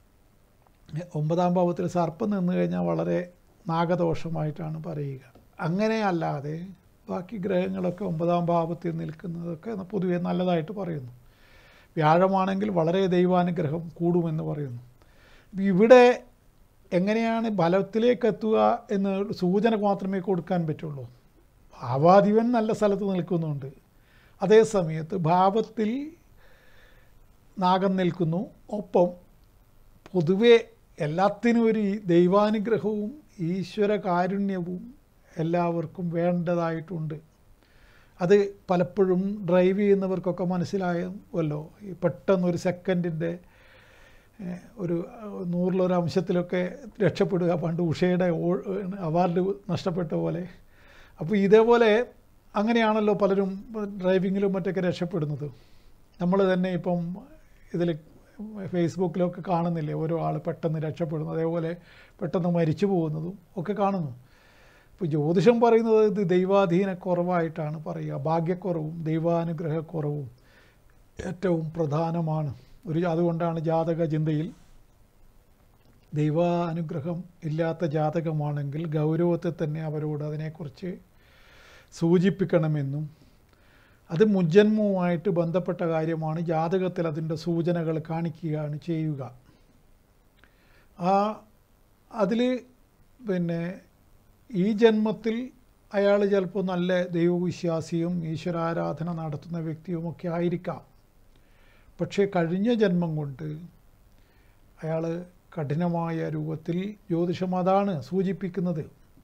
S1: ഒമ്പതാം ഭാവത്തിൽ സർപ്പം നിന്ന് കഴിഞ്ഞാൽ വളരെ നാഗദോഷമായിട്ടാണ് പറയുക അങ്ങനെ അല്ലാതെ ബാക്കി ഗ്രഹങ്ങളൊക്കെ ഒമ്പതാം ഭാവത്തിൽ നിൽക്കുന്നതൊക്കെ പൊതുവെ നല്ലതായിട്ട് പറയുന്നു വ്യാഴമാണെങ്കിൽ വളരെ ദൈവാനുഗ്രഹം കൂടുമെന്ന് പറയുന്നു ഇവിടെ എങ്ങനെയാണ് ഫലത്തിലേക്ക് എത്തുക എന്ന് സൂചന മാത്രമേ കൊടുക്കാൻ പറ്റുള്ളൂ ഭാവാധിപൻ നല്ല സ്ഥലത്ത് നിൽക്കുന്നുണ്ട് അതേ സമയത്ത് ഭാവത്തിൽ നാഗം നിൽക്കുന്നു ഒപ്പം പൊതുവെ എല്ലാത്തിനും ഒരു ദൈവാനുഗ്രഹവും ഈശ്വര കാരുണ്യവും എല്ലാവർക്കും വേണ്ടതായിട്ടുണ്ട് അത് പലപ്പോഴും ഡ്രൈവ് ചെയ്യുന്നവർക്കൊക്കെ മനസ്സിലായല്ലോ ഈ പെട്ടെന്നൊരു സെക്കൻഡിൻ്റെ ഏഹ്, ഒരു അഹ്, നൂറിലൊരു അംശത്തിലൊക്കെ രക്ഷപ്പെടുക പണ്ട് ഉഷയുടെ ഓ- അവാർഡ് നഷ്ടപ്പെട്ട പോലെ അപ്പോൾ ഇതേപോലെ അങ്ങനെയാണല്ലോ പലരും ഡ്രൈവിങ്ങിലും മറ്റൊക്കെ രക്ഷപ്പെടുന്നത് നമ്മൾ തന്നെ ഇപ്പം ഇതിൽ ഫേസ്ബുക്കിലൊക്കെ കാണുന്നില്ലേ ഓരോ ആൾ പെട്ടെന്ന് രക്ഷപ്പെടുന്നു അതേപോലെ പെട്ടെന്ന് മരിച്ചു പോകുന്നതും ഒക്കെ കാണുന്നു ഇപ്പോൾ ജ്യോതിഷം പറയുന്നത് ഇത് ദൈവാധീന കുറവായിട്ടാണ് പറയുക ഭാഗ്യക്കുറവും ദൈവാനുഗ്രഹക്കുറവും ഏറ്റവും പ്രധാനമാണ് ഒരു അതുകൊണ്ടാണ് ജാതക ചിന്തയിൽ ദൈവാനുഗ്രഹം ഇല്ലാത്ത ജാതകമാണെങ്കിൽ ഗൗരവത്തെ തന്നെ അവരോട് അതിനെക്കുറിച്ച് സൂചിപ്പിക്കണമെന്നും അത് മുജ്ജന്മവുമായിട്ട് ബന്ധപ്പെട്ട കാര്യമാണ് ജാതകത്തിൽ അതിൻ്റെ സൂചനകൾ കാണിക്കുകയാണ് ചെയ്യുക ആ അതിൽ പിന്നെ ഈ ജന്മത്തിൽ അയാൾ ചിലപ്പോൾ നല്ല ദൈവവിശ്വാസിയും ഈശ്വരാരാധന നടത്തുന്ന വ്യക്തിയുമൊക്കെ ആയിരിക്കാം പക്ഷേ കഴിഞ്ഞ ജന്മം കൊണ്ട് അയാൾ കഠിനമായ രൂപത്തിൽ ജ്യോതിഷം അതാണ് സൂചിപ്പിക്കുന്നത്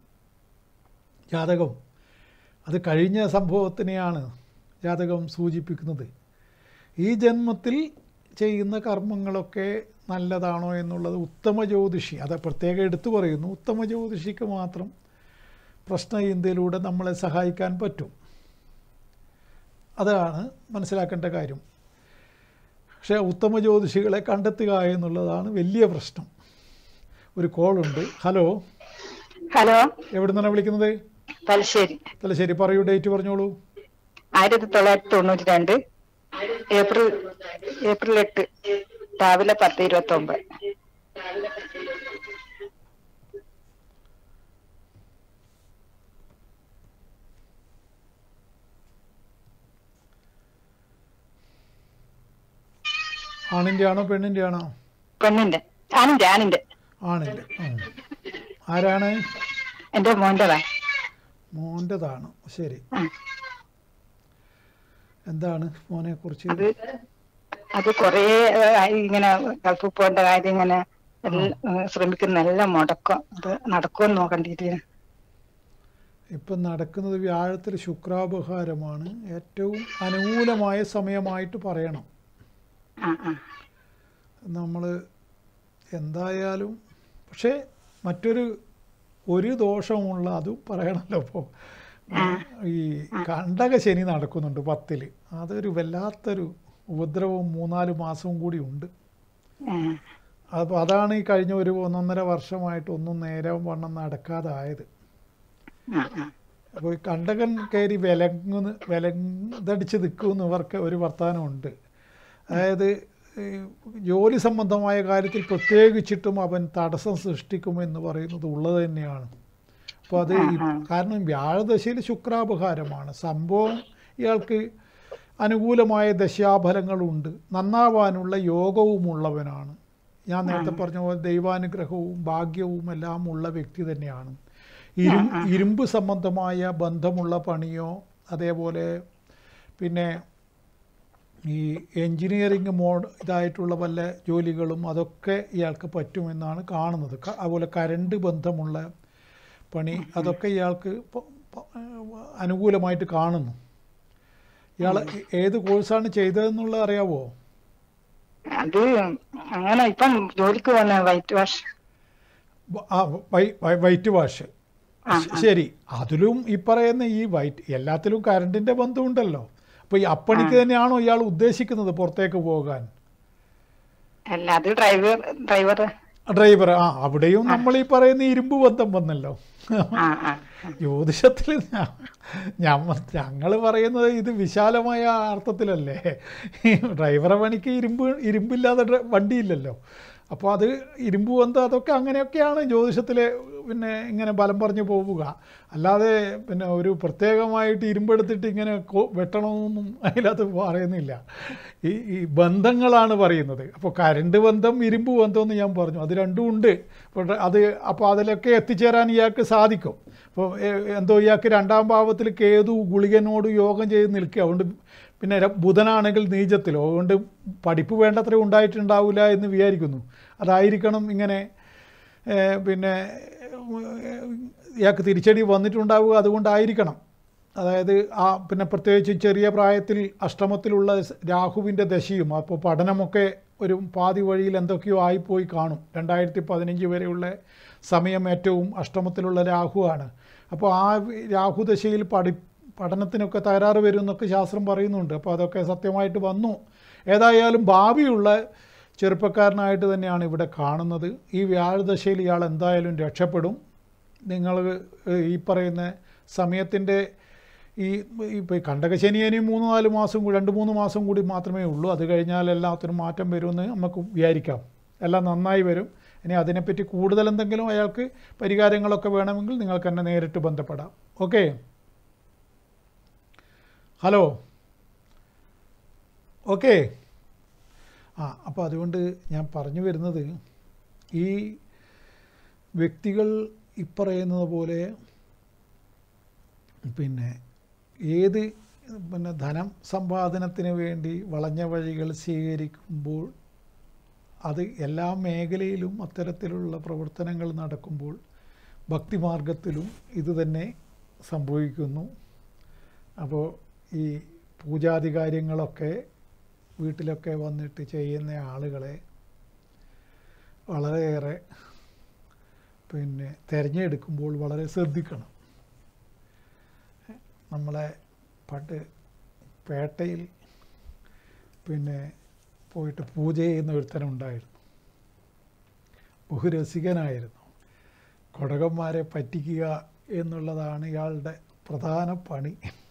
S1: ജാതകം അത് കഴിഞ്ഞ സംഭവത്തിനെയാണ് ജാതകം സൂചിപ്പിക്കുന്നത് ഈ ജന്മത്തിൽ ചെയ്യുന്ന കർമ്മങ്ങളൊക്കെ നല്ലതാണോ എന്നുള്ളത് ഉത്തമ ജ്യോതിഷി അത് പ്രത്യേകം എടുത്തു പറയുന്നു ഉത്തമ ജ്യോതിഷിക്ക് മാത്രം പ്രശ്നചിന്തയിലൂടെ നമ്മളെ സഹായിക്കാൻ പറ്റും അതാണ് മനസ്സിലാക്കേണ്ട കാര്യം പക്ഷേ ഉത്തമ ജ്യോതിഷികളെ കണ്ടെത്തുക എന്നുള്ളതാണ് വലിയ പ്രശ്നം ഒരു കോളുണ്ട് ഹലോ
S2: ഹലോ
S1: എവിടെ നിന്നാണ് വിളിക്കുന്നത്
S2: തലശ്ശേരി
S1: തലശ്ശേരി പറയൂ ഡേറ്റ് പറഞ്ഞോളൂ
S2: ആയിരത്തി തൊള്ളായിരത്തി തൊണ്ണൂറ്റി രണ്ട് ഏപ്രിൽ ഏപ്രിൽ എട്ട് രാവിലെ പത്ത് ഇരുപത്തി ഒമ്പത്
S1: ആണിൻ്റെ ആണോ പെണ്ണിൻ്റെ ആണോ
S2: പെണ്ണിന്റെ ആണിന്റെ ആണിന്റെ
S1: ആണിൻ്റെ ആ. ആരാണ്
S2: എന്റെ മോന്റെതാ
S1: മോൻ്റെതാണ് ശരി
S2: ആ.
S1: എന്താണ് മോനെ കുറിച്ച്
S2: അത് അത് കൊറേ ആയി ഇങ്ങനെ ഗൾഫിൽ പോകേണ്ട കാര്യം ഇങ്ങനെ എല്ലാം, ഏഹ്, ശ്രമിക്കുന്ന എല്ലാം മുടക്കം അത് നടക്കുമെന്ന് നോക്കണ്ടിട്ട്
S1: ഇപ്പം നടക്കുന്നത് വ്യാഴത്തിൽ ശുക്രാപഹാരമാണ് ഏറ്റവും അനുകൂലമായ സമയമായിട്ട് പറയണം
S2: ആ ആ
S1: നമ്മൾ എന്തായാലും പക്ഷേ മറ്റൊരു ഒരു ദോഷമുള്ള അതും പറയണമല്ലോ ഇപ്പോൾ ഈ കണ്ടക ശനി നടക്കുന്നുണ്ട് പത്തിൽ അതൊരു വല്ലാത്തൊരു ഉപദ്രവവും മൂന്നാല് മാസവും കൂടി ഉണ്ട്
S2: ആ,
S1: അപ്പോൾ അതാണ് ഈ കഴിഞ്ഞ ഒരു ഒന്നൊന്നര വർഷമായിട്ട് ഒന്നും നേരം വണ്ണം നടക്കാതായത്
S2: ആ, ആ.
S1: അപ്പോൾ ഈ കണ്ടകൻ കയറി വിലങ്ങുന്ന് വിലങ്ങതടിച്ച് നിൽക്കുമെന്ന് ഇവർക്ക് ഒരു വർത്തമാനമുണ്ട് അതായത് ഈ ജോലി സംബന്ധമായ കാര്യത്തിൽ പ്രത്യേകിച്ചിട്ടും അവൻ തടസ്സം സൃഷ്ടിക്കുമെന്ന് പറയുന്നത് ഉള്ളത് തന്നെയാണ് അപ്പോൾ അത് ഈ- കാരണം വ്യാഴദശയിൽ ശുക്രാപഹാരമാണ് സംഭവം ഇയാൾക്ക് അനുകൂലമായ ദശാഫലങ്ങളുണ്ട് നന്നാവാനുള്ള യോഗവുമുള്ളവനാണ് ഞാൻ നേരത്തെ പറഞ്ഞ പോലെ ദൈവാനുഗ്രഹവും ഭാഗ്യവും എല്ലാം ഉള്ള വ്യക്തി തന്നെയാണ് ഇരും ഇരുമ്പ് സംബന്ധമായ ബന്ധമുള്ള പണിയോ അതേപോലെ പിന്നെ ഈ എൻജിനീയറിങ് മോഡ് ഇതായിട്ടുള്ള വല്ല ജോലികളും അതൊക്കെ ഇയാൾക്ക് പറ്റുമെന്നാണ് കാണുന്നത് ക- അതുപോലെ കരണ്ട് ബന്ധമുള്ള പണി അതൊക്കെ ഇയാൾക്ക് പ- പ- അനുകൂലമായിട്ട് കാണുന്നു ഇയാൾ ഏത് കോഴ്സാണ് ചെയ്തതെന്നുള്ളത് അറിയാവോ
S2: അത് അങ്ങനെ ഇപ്പം ജോലിക്ക് പോകുന്ന വൈറ്റ് വാഷ്
S1: വ- ആ വൈ- വൈ- വൈറ്റ് വാഷ് ശരി അതിലും ഈ പറയുന്ന ഈ വൈറ്റ് എല്ലാത്തിലും കറണ്ടിൻ്റെ ബന്ധമുണ്ടല്ലോ അപ്പോൾ ഈ അപ്പണിക്ക് തന്നെയാണോ ഇയാൾ ഉദ്ദേശിക്കുന്നത് പുറത്തേക്ക് പോകാൻ
S2: അല്ല അത് ഡ്രൈവർ ഡ്രൈവർ
S1: ഡ്രൈവർ ആ അവിടെയും നമ്മൾ ഈ പറയുന്ന ഇരുമ്പ് ബന്ധം വന്നല്ലോ
S2: ആ ആ
S1: ജ്യോതിഷത്തിൽ ഞങ്ങൾ പറയുന്നത് ഇത് വിശാലമായ അർത്ഥത്തിലല്ലേ ഡ്രൈവറെ പണിക്ക് ഇരുമ്പ് ഇരുമ്പില്ലാതെ ഡ്ര- വണ്ടിയില്ലല്ലോ അപ്പോൾ അത് ഇരുമ്പ് ബന്ധം അതൊക്കെ അങ്ങനെയൊക്കെയാണ് ജ്യോതിഷത്തിലെ പിന്നെ ഇങ്ങനെ ബലം പറഞ്ഞു പോവുക അല്ലാതെ പിന്നെ ഒരു പ്രത്യേകമായിട്ട് ഇരുമ്പെടുത്തിട്ട് ഇങ്ങനെ കൊ- വെട്ടണമെന്നൊന്നും അതിനകത്ത് പറയുന്നില്ല ഈ ഈ ബന്ധങ്ങളാണ് പറയുന്നത് അപ്പോൾ കരണ്ട് ബന്ധം ഇരുമ്പ് ബന്ധം എന്ന് ഞാൻ പറഞ്ഞു അത് രണ്ടും ഉണ്ട് അപ്പോൾ അത് അപ്പോൾ അതിലൊക്കെ എത്തിച്ചേരാൻ ഇയാൾക്ക് സാധിക്കും അപ്പോൾ എ- എന്തോ ഇയാൾക്ക് രണ്ടാം ഭാവത്തിൽ കേതു ഗുളികനോട് യോഗം ചെയ്ത് നിൽക്കുക അതുകൊണ്ട് പിന്നെ ര- ബുധനാണെങ്കിൽ നീചത്തിലോ അതുകൊണ്ട് പഠിപ്പ് വേണ്ടത്ര ഉണ്ടായിട്ടുണ്ടാവില്ല എന്ന് വിചാരിക്കുന്നു അതായിരിക്കണം ഇങ്ങനെ ഏഹ്, പിന്നെ ഏഹ്, ഇയാൾക്ക് തിരിച്ചടി വന്നിട്ടുണ്ടാവുക അതുകൊണ്ടായിരിക്കണം അതായത് ആ പിന്നെ പ്രത്യേകിച്ച് ചെറിയ പ്രായത്തിൽ അഷ്ടമത്തിലുള്ള സ് രാഹുവിൻ്റെ ദശയും അപ്പോൾ പഠനമൊക്കെ ഒരു പാതി വഴിയിൽ എന്തൊക്കെയോ ആയിപ്പോയി കാണും രണ്ടായിരത്തി പതിനഞ്ച് വരെയുള്ള സമയം ഏറ്റവും അഷ്ടമത്തിലുള്ള രാഹുവാണ് അപ്പോൾ ആ രാഹുദശയിൽ പഠി പഠനത്തിനൊക്കെ തകരാറ് വരും എന്നൊക്കെ ശാസ്ത്രം പറയുന്നുണ്ട് അപ്പോൾ അതൊക്കെ സത്യമായിട്ട് വന്നു ഏതായാലും ഭാവിയുള്ള ചെറുപ്പക്കാരനായിട്ട് തന്നെയാണ് ഇവിടെ കാണുന്നത് ഈ വ്യാഴദശയിൽ ഇയാൾ എന്തായാലും രക്ഷപ്പെടും നിങ്ങൾ ഈ പറയുന്ന സമയത്തിൻ്റെ ഈ ഇപ്പോൾ കണ്ടകശനിയനി മൂന്ന് നാല് മാസം കൂടി രണ്ട് മൂന്ന് മാസം കൂടി മാത്രമേ ഉള്ളൂ അത് കഴിഞ്ഞാൽ എല്ലാത്തിനും മാറ്റം വരുമെന്ന് നമുക്ക് വിചാരിക്കാം എല്ലാം നന്നായി വരും ഇനി അതിനെപ്പറ്റി കൂടുതൽ എന്തെങ്കിലും അയാൾക്ക് പരിഹാരങ്ങളൊക്കെ വേണമെങ്കിൽ നിങ്ങൾക്ക് എന്നെ നേരിട്ട് ബന്ധപ്പെടാം ഓക്കെ ഹലോ ഓക്കെ ആ അപ്പോൾ അതുകൊണ്ട് ഞാൻ പറഞ്ഞു വരുന്നത് ഈ വ്യക്തികൾ ഇപ്പറയുന്നത് പോലെ പിന്നെ ഏത് പിന്നെ ധനം സമ്പാദനത്തിന് വേണ്ടി വളഞ്ഞ വഴികൾ സ്വീകരിക്കുമ്പോൾ അത് എല്ലാ മേഖലയിലും അത്തരത്തിലുള്ള പ്രവർത്തനങ്ങൾ നടക്കുമ്പോൾ ഭക്തിമാർഗത്തിലും ഇത് തന്നെ സംഭവിക്കുന്നു അപ്പോൾ ഈ പൂജാതി കാര്യങ്ങളൊക്കെ വീട്ടിലൊക്കെ വന്നിട്ട് ചെയ്യുന്ന ആളുകളെ വളരെയേറെ പിന്നെ തിരഞ്ഞെടുക്കുമ്പോൾ വളരെ ശ്രദ്ധിക്കണം നമ്മളെ പണ്ട് പേട്ടയിൽ പിന്നെ പോയിട്ട് പൂജ ചെയ്യുന്ന ഒരുത്തനുണ്ടായിരുന്നു ബഹുരസികനായിരുന്നു കൊടകന്മാരെ പറ്റിക്കുക എന്നുള്ളതാണ് ഇയാളുടെ പ്രധാന പണി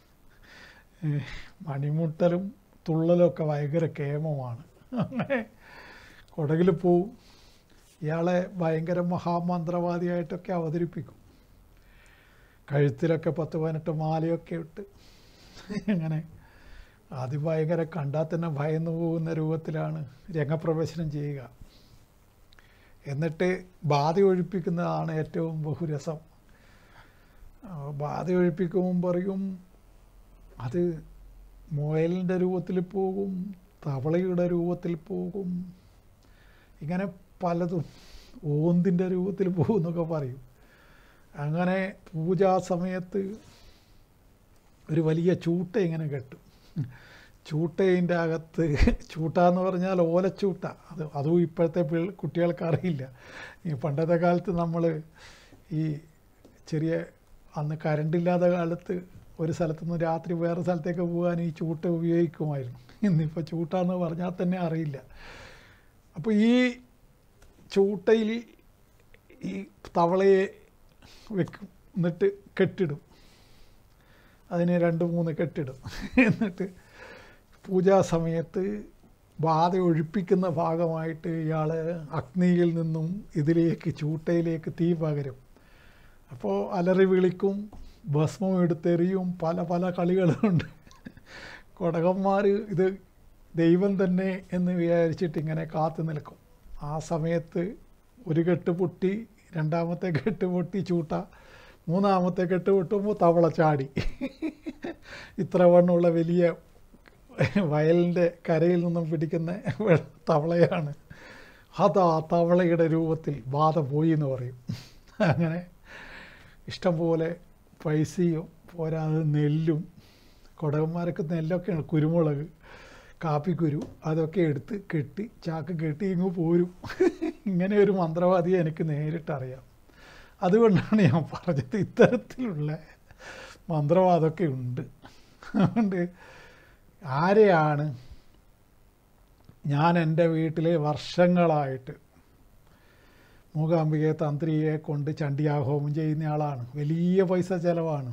S1: ഏഹ് മണിമുട്ടലും തുള്ളലൊക്കെ ഭയങ്കര കേമമാണ് അങ്ങനെ കൊടകിൽ പോവും ഇയാളെ ഭയങ്കര മഹാമന്ത്രവാദിയായിട്ടൊക്കെ അവതരിപ്പിക്കും കഴുത്തിലൊക്കെ പത്ത് പതിനെട്ട് മാലയൊക്കെ ഇട്ട് അങ്ങനെ ആദ്യം ഭയങ്കര കണ്ടാൽ തന്നെ ഭയന്നു പോകുന്ന രൂപത്തിലാണ് രംഗപ്രവേശനം ചെയ്യുക എന്നിട്ട് ബാധ ഒഴിപ്പിക്കുന്നതാണ് ഏറ്റവും ബഹുരസം ആ, ബാധ ഒഴിപ്പിക്കുമ്പോൾ പറയും അത് മുയലിൻ്റെ രൂപത്തിൽ പോകും തവളയുടെ രൂപത്തിൽ പോകും ഇങ്ങനെ പലതും ഓന്തിൻ്റെ രൂപത്തിൽ പോകും എന്നൊക്കെ പറയും അങ്ങനെ പൂജാ സമയത്ത് ഒരു വലിയ ചൂട്ട ഇങ്ങനെ കെട്ടും ചൂട്ടയിൻ്റെ അകത്ത് ചൂട്ട എന്ന് പറഞ്ഞാൽ ഓലച്ചൂട്ട അത് അതും ഇപ്പോഴത്തെ പിള്ള കുട്ടികൾക്ക് അറിയില്ല ഈ പണ്ടത്തെ കാലത്ത് നമ്മൾ ഈ ചെറിയ അന്ന് കരണ്ടില്ലാത്ത കാലത്ത് ഒരു സ്ഥലത്തുനിന്ന് രാത്രി വേറെ സ്ഥലത്തേക്ക് പോകാൻ ഈ ചൂട്ട ഉപയോഗിക്കുമായിരുന്നു ഇന്നിപ്പോൾ ചൂട്ട എന്ന് പറഞ്ഞാൽ തന്നെ അറിയില്ല അപ്പോൾ ഈ ചൂട്ടയിൽ ഈ തവളയെ വെക്കും എന്നിട്ട് കെട്ടിടും അതിനെ രണ്ട് മൂന്ന് കെട്ടിടും എന്നിട്ട് പൂജാ സമയത്ത് ബാധ ഒഴിപ്പിക്കുന്ന ഭാഗമായിട്ട് ഇയാൾ അഗ്നിയിൽ നിന്നും ഇതിലേക്ക് ചൂട്ടയിലേക്ക് തീ പകരും അപ്പോൾ അലറി വിളിക്കും ഭസ്മം എടുത്തെറിയും പല പല കളികളുണ്ട് കൊടകന്മാർ ഇത് ദൈവം തന്നെ എന്ന് വിചാരിച്ചിട്ട് ഇങ്ങനെ കാത്തു നിൽക്കും ആ സമയത്ത് ഒരു കെട്ട് പൊട്ടി രണ്ടാമത്തെ കെട്ട് പൊട്ടി ചൂട്ട മൂന്നാമത്തെ കെട്ട് പൊട്ടുമ്പോൾ തവള ചാടി ഇത്ര വണ്ണമുള്ള വലിയ വയലിൻ്റെ കരയിൽ നിന്നും പിടിക്കുന്ന വെ- തവളയാണ് അതാ തവളയുടെ രൂപത്തിൽ ബാധ പോയി എന്ന് പറയും അങ്ങനെ ഇഷ്ടംപോലെ പൈസയും പോരാതെ നെല്ലും കൊടകന്മാരൊക്കെ നെല്ലൊക്കെയാണ് കുരുമുളക് കാപ്പിക്കുരു അതൊക്കെ എടുത്ത് കെട്ടി ചാക്ക് കെട്ടി ഇങ്ങ് പോരും ഇങ്ങനെ ഒരു മന്ത്രവാദിയെ എനിക്ക് നേരിട്ടറിയാം അതുകൊണ്ടാണ് ഞാൻ പറഞ്ഞത് ഇത്തരത്തിലുള്ള മന്ത്രവാദമൊക്കെ ഉണ്ട് അതുകൊണ്ട് ആരെയാണ് ഞാൻ എൻ്റെ വീട്ടിൽ വർഷങ്ങളായിട്ട് മൂകാംബികയെ തന്ത്രിയെ കൊണ്ട് ചണ്ഡിയാഹോമം ചെയ്യുന്ന ആളാണ് വലിയ പൈസ ചിലവാണ്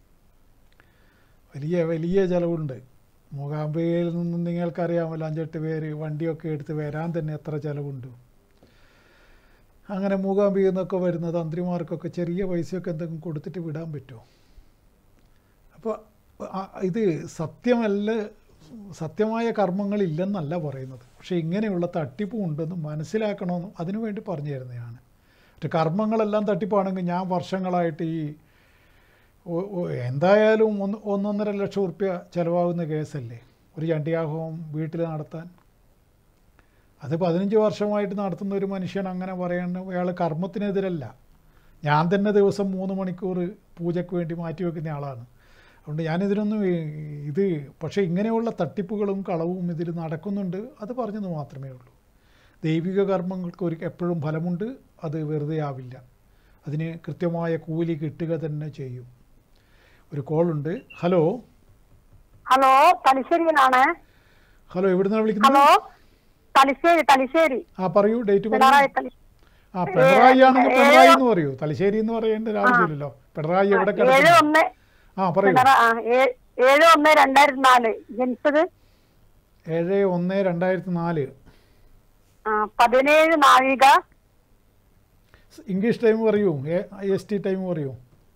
S1: വലിയ വലിയ ചിലവുണ്ട് മൂകാംബികയിൽ നിന്നും നിങ്ങൾക്കറിയാമല്ലോ അഞ്ചെട്ട് പേര് വണ്ടിയൊക്കെ എടുത്ത് വരാൻ തന്നെ എത്ര ചിലവുണ്ട് അങ്ങനെ മൂകാംബികയിൽ നിന്നൊക്കെ വരുന്ന തന്ത്രിമാർക്കൊക്കെ ചെറിയ പൈസയൊക്കെ എന്തെങ്കിലും കൊടുത്തിട്ട് വിടാൻ പറ്റുമോ അപ്പോൾ ഇത് സത്യമല്ല സത്യമായ കർമ്മങ്ങളില്ലെന്നല്ല പറയുന്നത് പക്ഷേ ഇങ്ങനെയുള്ള തട്ടിപ്പും ഉണ്ടെന്ന് മനസ്സിലാക്കണമെന്നും അതിനു വേണ്ടി പറഞ്ഞു തരുന്നതാണ് മറ്റേ കർമ്മങ്ങളെല്ലാം തട്ടിപ്പാണെങ്കിൽ ഞാൻ വർഷങ്ങളായിട്ട് ഈ ഒ- ഒ- എന്തായാലും ഒന്ന് ഒന്നൊന്നര ലക്ഷം ഉറുപ്യ ചിലവാകുന്ന കേസല്ലേ ഒരു ചണ്ടിയാഹവും വീട്ടിൽ നടത്താൻ അത് പതിനഞ്ച് വർഷമായിട്ട് നടത്തുന്ന ഒരു മനുഷ്യൻ അങ്ങനെ പറയണ അയാൾ കർമ്മത്തിനെതിരല്ല ഞാൻ തന്നെ ദിവസം മൂന്ന് മണിക്കൂർ പൂജയ്ക്ക് വേണ്ടി മാറ്റി വെക്കുന്ന ആളാണ് അതുകൊണ്ട് ഞാനിതിനൊന്നും ഈ- ഇത് പക്ഷേ ഇങ്ങനെയുള്ള തട്ടിപ്പുകളും കളവും ഇതിൽ നടക്കുന്നുണ്ട് അത് പറഞ്ഞത് മാത്രമേ ഉള്ളൂ ദൈവിക കർമ്മങ്ങൾക്ക് ഒരു എപ്പോഴും ഫലമുണ്ട് അത് വെറുതെ ആവില്ല അതിന് കൃത്യമായ കൂലി കിട്ടുക തന്നെ ചെയ്യും ഒരു കോളുണ്ട് ഹലോ
S3: ഹലോ തലശ്ശേരിയിലാണ്
S1: ഹലോ എവിടുന്നാണ് വിളിക്കുന്നത്
S3: ഹലോ തലശ്ശേരി തലശ്ശേരി
S1: ആ പറയൂ ഡേറ്റ് പറയൂ
S3: പിണറായി തലശ്ശേരി
S1: ആ പിണറായി ആണെങ്കിൽ
S3: ഏ-
S1: പിണറായി എന്ന് പറയൂ തലശ്ശേരി എന്ന് പറയേണ്ട ഒരു ആവശ്യമില്ലല്ലോ പിണറായി എവിടെ
S3: ഏഴ്
S1: കിടക്കുന്നു
S3: ഒന്ന്
S1: ആ പറയൂ
S3: പിണറാ ആ, ഏ- ഏഴ് ഒന്ന് രണ്ടായിരത്തി നാല് ജനിച്ചത്
S1: ഏഴ് ഒന്ന് രണ്ടായിരത്തി നാല്
S3: ആ, പതിനേഴ് നാഴിക
S1: ഇംഗ്ലീഷ് ടൈം പറയൂ എസ് ടി ടൈം പറയൂ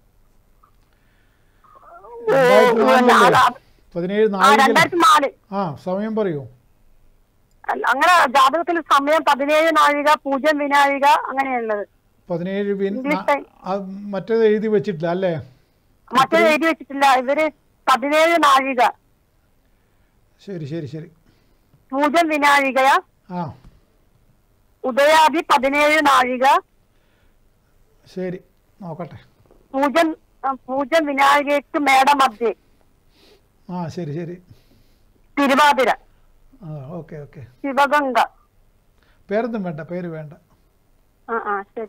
S3: ഓ,
S1: രണ്ടായിരത്തി
S3: പിന്നെ
S1: നാലിലല്ലേ
S3: അത്
S1: പതിനേഴ്
S3: ആ
S1: നാല്
S3: രണ്ടായിരത്തി നാല്
S1: ആ സമയം പറയൂ
S3: അല്ല, അങ്ങനെ ജാതകത്തിൽ സമയം പതിനേഴ് നാഴിക പൂജ്യം വിനാഴിക അങ്ങനെയുള്ളത്
S1: പതിനേഴ് പിൻ
S3: ഇംഗ്ലീഷ് ടൈം.
S1: ആ, മറ്റേത് എഴുതി വെച്ചിട്ടില്ല അല്ലേ
S3: മറ്റേത് എഴുതി വെച്ചിട്ടില്ല ഇവര് പതിനേഴ് നാഴിക
S1: ശരി ശരി ശരി
S3: പൂജ്യം വിനാഴികയ
S1: ആ
S3: ഉദയാദി പതിനേഴ് നാഴിക
S1: ശരി നോക്കട്ടെ
S3: പൂജ്യം ആ, പൂജ്യം വിനാഴികയ്ക്ക് മേടമധ്യേ
S1: ആ ശരി ശരി
S3: തിരുവാതിര
S1: ആ ഓക്കെ ഓക്കെ
S3: ശിവഗംഗ
S1: പേരൊന്നും വേണ്ട പേര് വേണ്ട
S3: ആ ആ ശരി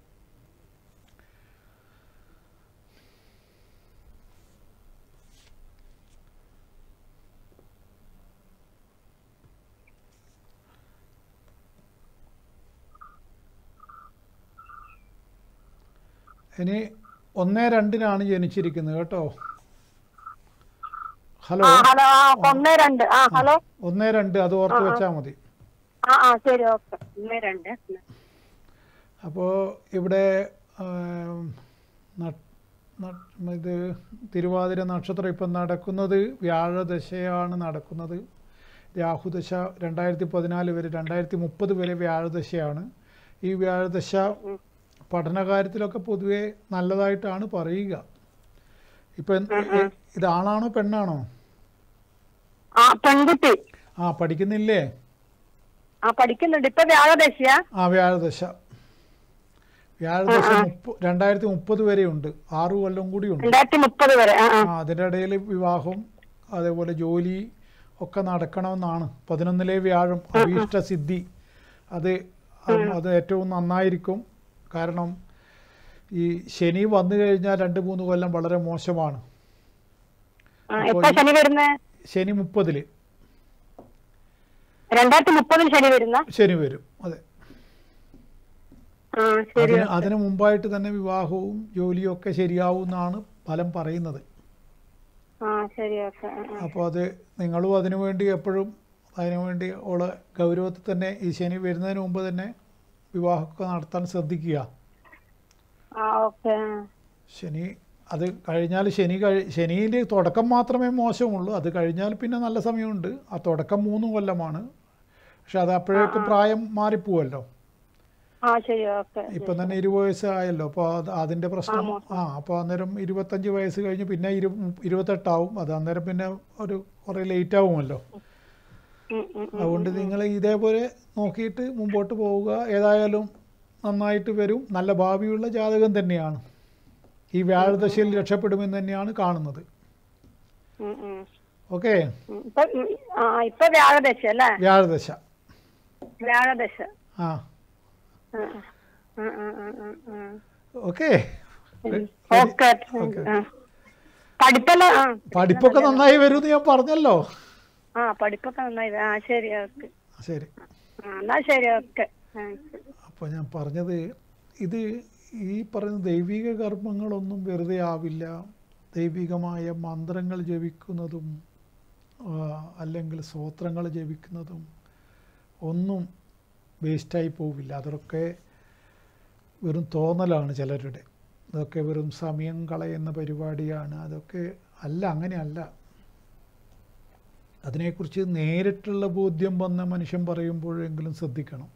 S1: ഇനി ഒന്നേ രണ്ടിനാണ് ജനിച്ചിരിക്കുന്നത് കേട്ടോ ഹലോ
S3: ആ ഹലോ ആ ഒന്ന് രണ്ട് ആ ഹലോ
S1: ഒന്നേ രണ്ട് അത് ഓർത്ത് വെച്ചാൽ മതി
S3: ആ ആ ശരി ഓക്കെ ഒന്ന് രണ്ട്
S1: അപ്പോൾ ഇവിടെ ആം, ന- ന- ഇത് തിരുവാതിര നക്ഷത്രം ഇപ്പം നടക്കുന്നത് വ്യാഴദശയാണ് നടക്കുന്നത് രാഹുദശ രണ്ടായിരത്തി പതിനാല് വരെ രണ്ടായിരത്തി മുപ്പത് വരെ വ്യാഴദശയാണ് ഈ വ്യാഴദശ പഠനകാര്യത്തിലൊക്കെ പൊതുവെ നല്ലതായിട്ടാണ് പറയുക ഇപ്പം ഇത് ആണാണോ പെണ്ണാണോ
S3: ആ പെൺകുട്ടി
S1: ആ പഠിക്കുന്നില്ലേ
S3: ആ പഠിക്കുന്നുണ്ട് ഇപ്പൊ വ്യാഴദശയാ
S1: ആ വ്യാഴദശ വ്യാഴദശ മുപ്പ രണ്ടായിരത്തി മുപ്പത് വരെയുണ്ട് ആറു കൊല്ലം കൂടിയുണ്ട്
S3: രണ്ടായിരത്തി മുപ്പത് വരെ ആ ആ
S1: ആ അതിൻ്റെ ഇടയിൽ വിവാഹം അതേപോലെ ജോലി ഒക്കെ നടക്കണമെന്നാണ് പതിനൊന്നിലെ വ്യാഴം അഭീഷ്ട സിദ്ധി അത് അം- അത് ഏറ്റവും നന്നായിരിക്കും കാരണം ഈ ശനി വന്നു കഴിഞ്ഞാൽ രണ്ട് മൂന്ന് കൊല്ലം വളരെ മോശമാണ്
S3: ആ, എപ്പോ ശനി വരുന്ന
S1: ശനി മുപ്പതിൽ
S3: രണ്ടായിരത്തി മുപ്പതിൽ ശനി വരുന്ന
S1: ശനി വരും അതെ
S3: ആ ശരി
S1: അതിന് അതിന് മുമ്പായിട്ട് തന്നെ വിവാഹവും ജോലിയും ഒക്കെ ശരിയാവും എന്നാണ് ഫലം പറയുന്നത്
S3: ആ ശരി ഓക്കെ
S1: അപ്പോൾ അത് നിങ്ങളും അതിനു വേണ്ടി എപ്പോഴും അതിനു വേണ്ടി ഉള്ള ഗൗരവത്തിൽ തന്നെ ഈ ശനി വരുന്നതിന് മുമ്പ് തന്നെ വിവാഹമൊക്കെ നടത്താൻ ശ്രദ്ധിക്കുക
S3: ആ ഓക്കെ
S1: ശനി അത് കഴിഞ്ഞാൽ ശനി കഴി ശനിയിൽ തുടക്കം മാത്രമേ മോശമുള്ളൂ അത് കഴിഞ്ഞാൽ പിന്നെ നല്ല സമയമുണ്ട് ആ തുടക്കം മൂന്ന് കൊല്ലമാണ് പക്ഷെ അത് അപ്പോഴേക്കും പ്രായം മാറിപ്പോവല്ലോ
S3: ആ ശരി ഓക്കെ
S1: ഇപ്പം തന്നെ ഇരുപത് വയസ്സായല്ലോ അപ്പോൾ അത് അതിൻ്റെ പ്രശ്നം ആ അപ്പോൾ അന്നേരം ഇരുപത്തഞ്ച് വയസ്സ് കഴിഞ്ഞ് പിന്നെ ഇരു ഇരുപത്തെട്ടാവും അത് അന്നേരം പിന്നെ ഒരു കുറേ ലേറ്റ് ആവുമല്ലോ
S3: ഉം, ഉം, ഉം.
S1: അതുകൊണ്ട് നിങ്ങൾ ഇതേപോലെ നോക്കിയിട്ട് മുമ്പോട്ട് പോവുക ഏതായാലും നന്നായിട്ട് വരും നല്ല ഭാവിയുള്ള ജാതകം തന്നെയാണ് ഈ വ്യാഴദശയിൽ രക്ഷപ്പെടുമെന്ന് തന്നെയാണ് കാണുന്നത്
S3: ഉം, ഉം.
S1: ഓക്കെ
S3: ഉം. ഇപ്പൊ ഉം, ആ ഇപ്പൊ വ്യാഴദശ അല്ലേ
S1: വ്യാഴദശ
S3: വ്യാഴദശ
S1: ആ
S3: ആ, ആ, ആ, ആ, ആ, ആ.
S1: ഓക്കെ
S3: ഓക്കെ ആ. പഠിപ്പെല്ലാം ആ
S1: പഠിപ്പൊക്കെ നന്നായി വരുമെന്ന് ഞാൻ പറഞ്ഞല്ലോ
S3: ആ പഠിപ്പൊക്കെ നന്നായി ആ ശരി ഓക്കെ
S1: ശരി
S3: ആ എന്നാ ശരി ഓക്കെ ആ, ശരി.
S1: അപ്പോൾ ഞാൻ പറഞ്ഞത് ഇത് ഈ പറയുന്ന ദൈവിക കർമ്മങ്ങളൊന്നും വെറുതെ ആവില്ല ദൈവികമായ മന്ത്രങ്ങൾ ജപിക്കുന്നതും ആ, അല്ലെങ്കിൽ സ്തോത്രങ്ങൾ ജപിക്കുന്നതും ഒന്നും വേസ്റ്റായി പോവില്ല അതൊക്കെ വെറും തോന്നലാണ് ചിലരുടെ അതൊക്കെ വെറും സമയം കളയുന്ന പരിപാടിയാണ് അതൊക്കെ അല്ല അങ്ങനെയല്ല അതിനെക്കുറിച്ച് നേരിട്ടുള്ള ബോധ്യം വന്ന മനുഷ്യൻ പറയുമ്പോഴെങ്കിലും ശ്രദ്ധിക്കണം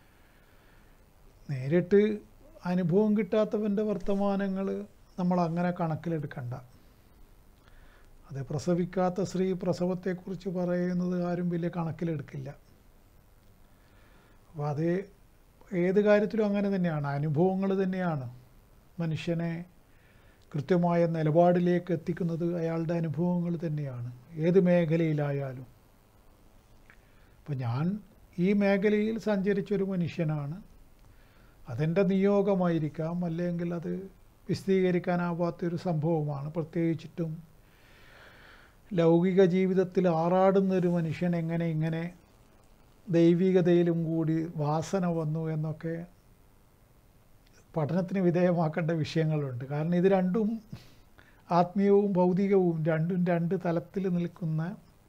S1: നേരിട്ട് അനുഭവം കിട്ടാത്തവൻ്റെ വർത്തമാനങ്ങൾ നമ്മൾ അങ്ങനെ കണക്കിലെടുക്കണ്ട അത് പ്രസവിക്കാത്ത സ്ത്രീ പ്രസവത്തെക്കുറിച്ച് പറയുന്നത് ആരും വലിയ കണക്കിലെടുക്കില്ല അപ്പോൾ അത് ഏത് കാര്യത്തിലും അങ്ങനെ തന്നെയാണ് അനുഭവങ്ങൾ തന്നെയാണ് മനുഷ്യനെ കൃത്യമായ നിലപാടിലേക്ക് എത്തിക്കുന്നത് അയാളുടെ അനുഭവങ്ങൾ തന്നെയാണ് ഏത് മേഖലയിലായാലും അപ്പോൾ ഞാൻ ഈ മേഖലയിൽ സഞ്ചരിച്ചൊരു മനുഷ്യനാണ് അതെൻ്റെ നിയോഗമായിരിക്കാം അല്ലെങ്കിൽ അത് വിശദീകരിക്കാനാവാത്തൊരു സംഭവമാണ് പ്രത്യേകിച്ചിട്ടും ലൗകിക ജീവിതത്തിൽ ആറാടുന്നൊരു മനുഷ്യൻ എങ്ങനെ ഇങ്ങനെ ദൈവികതയിലും കൂടി വാസന വന്നു എന്നൊക്കെ പഠനത്തിന് വിധേയമാക്കേണ്ട വിഷയങ്ങളുണ്ട് കാരണം ഇത് രണ്ടും ആത്മീയവും ഭൗതികവും രണ്ടും രണ്ട് തലത്തിൽ നിൽക്കുന്ന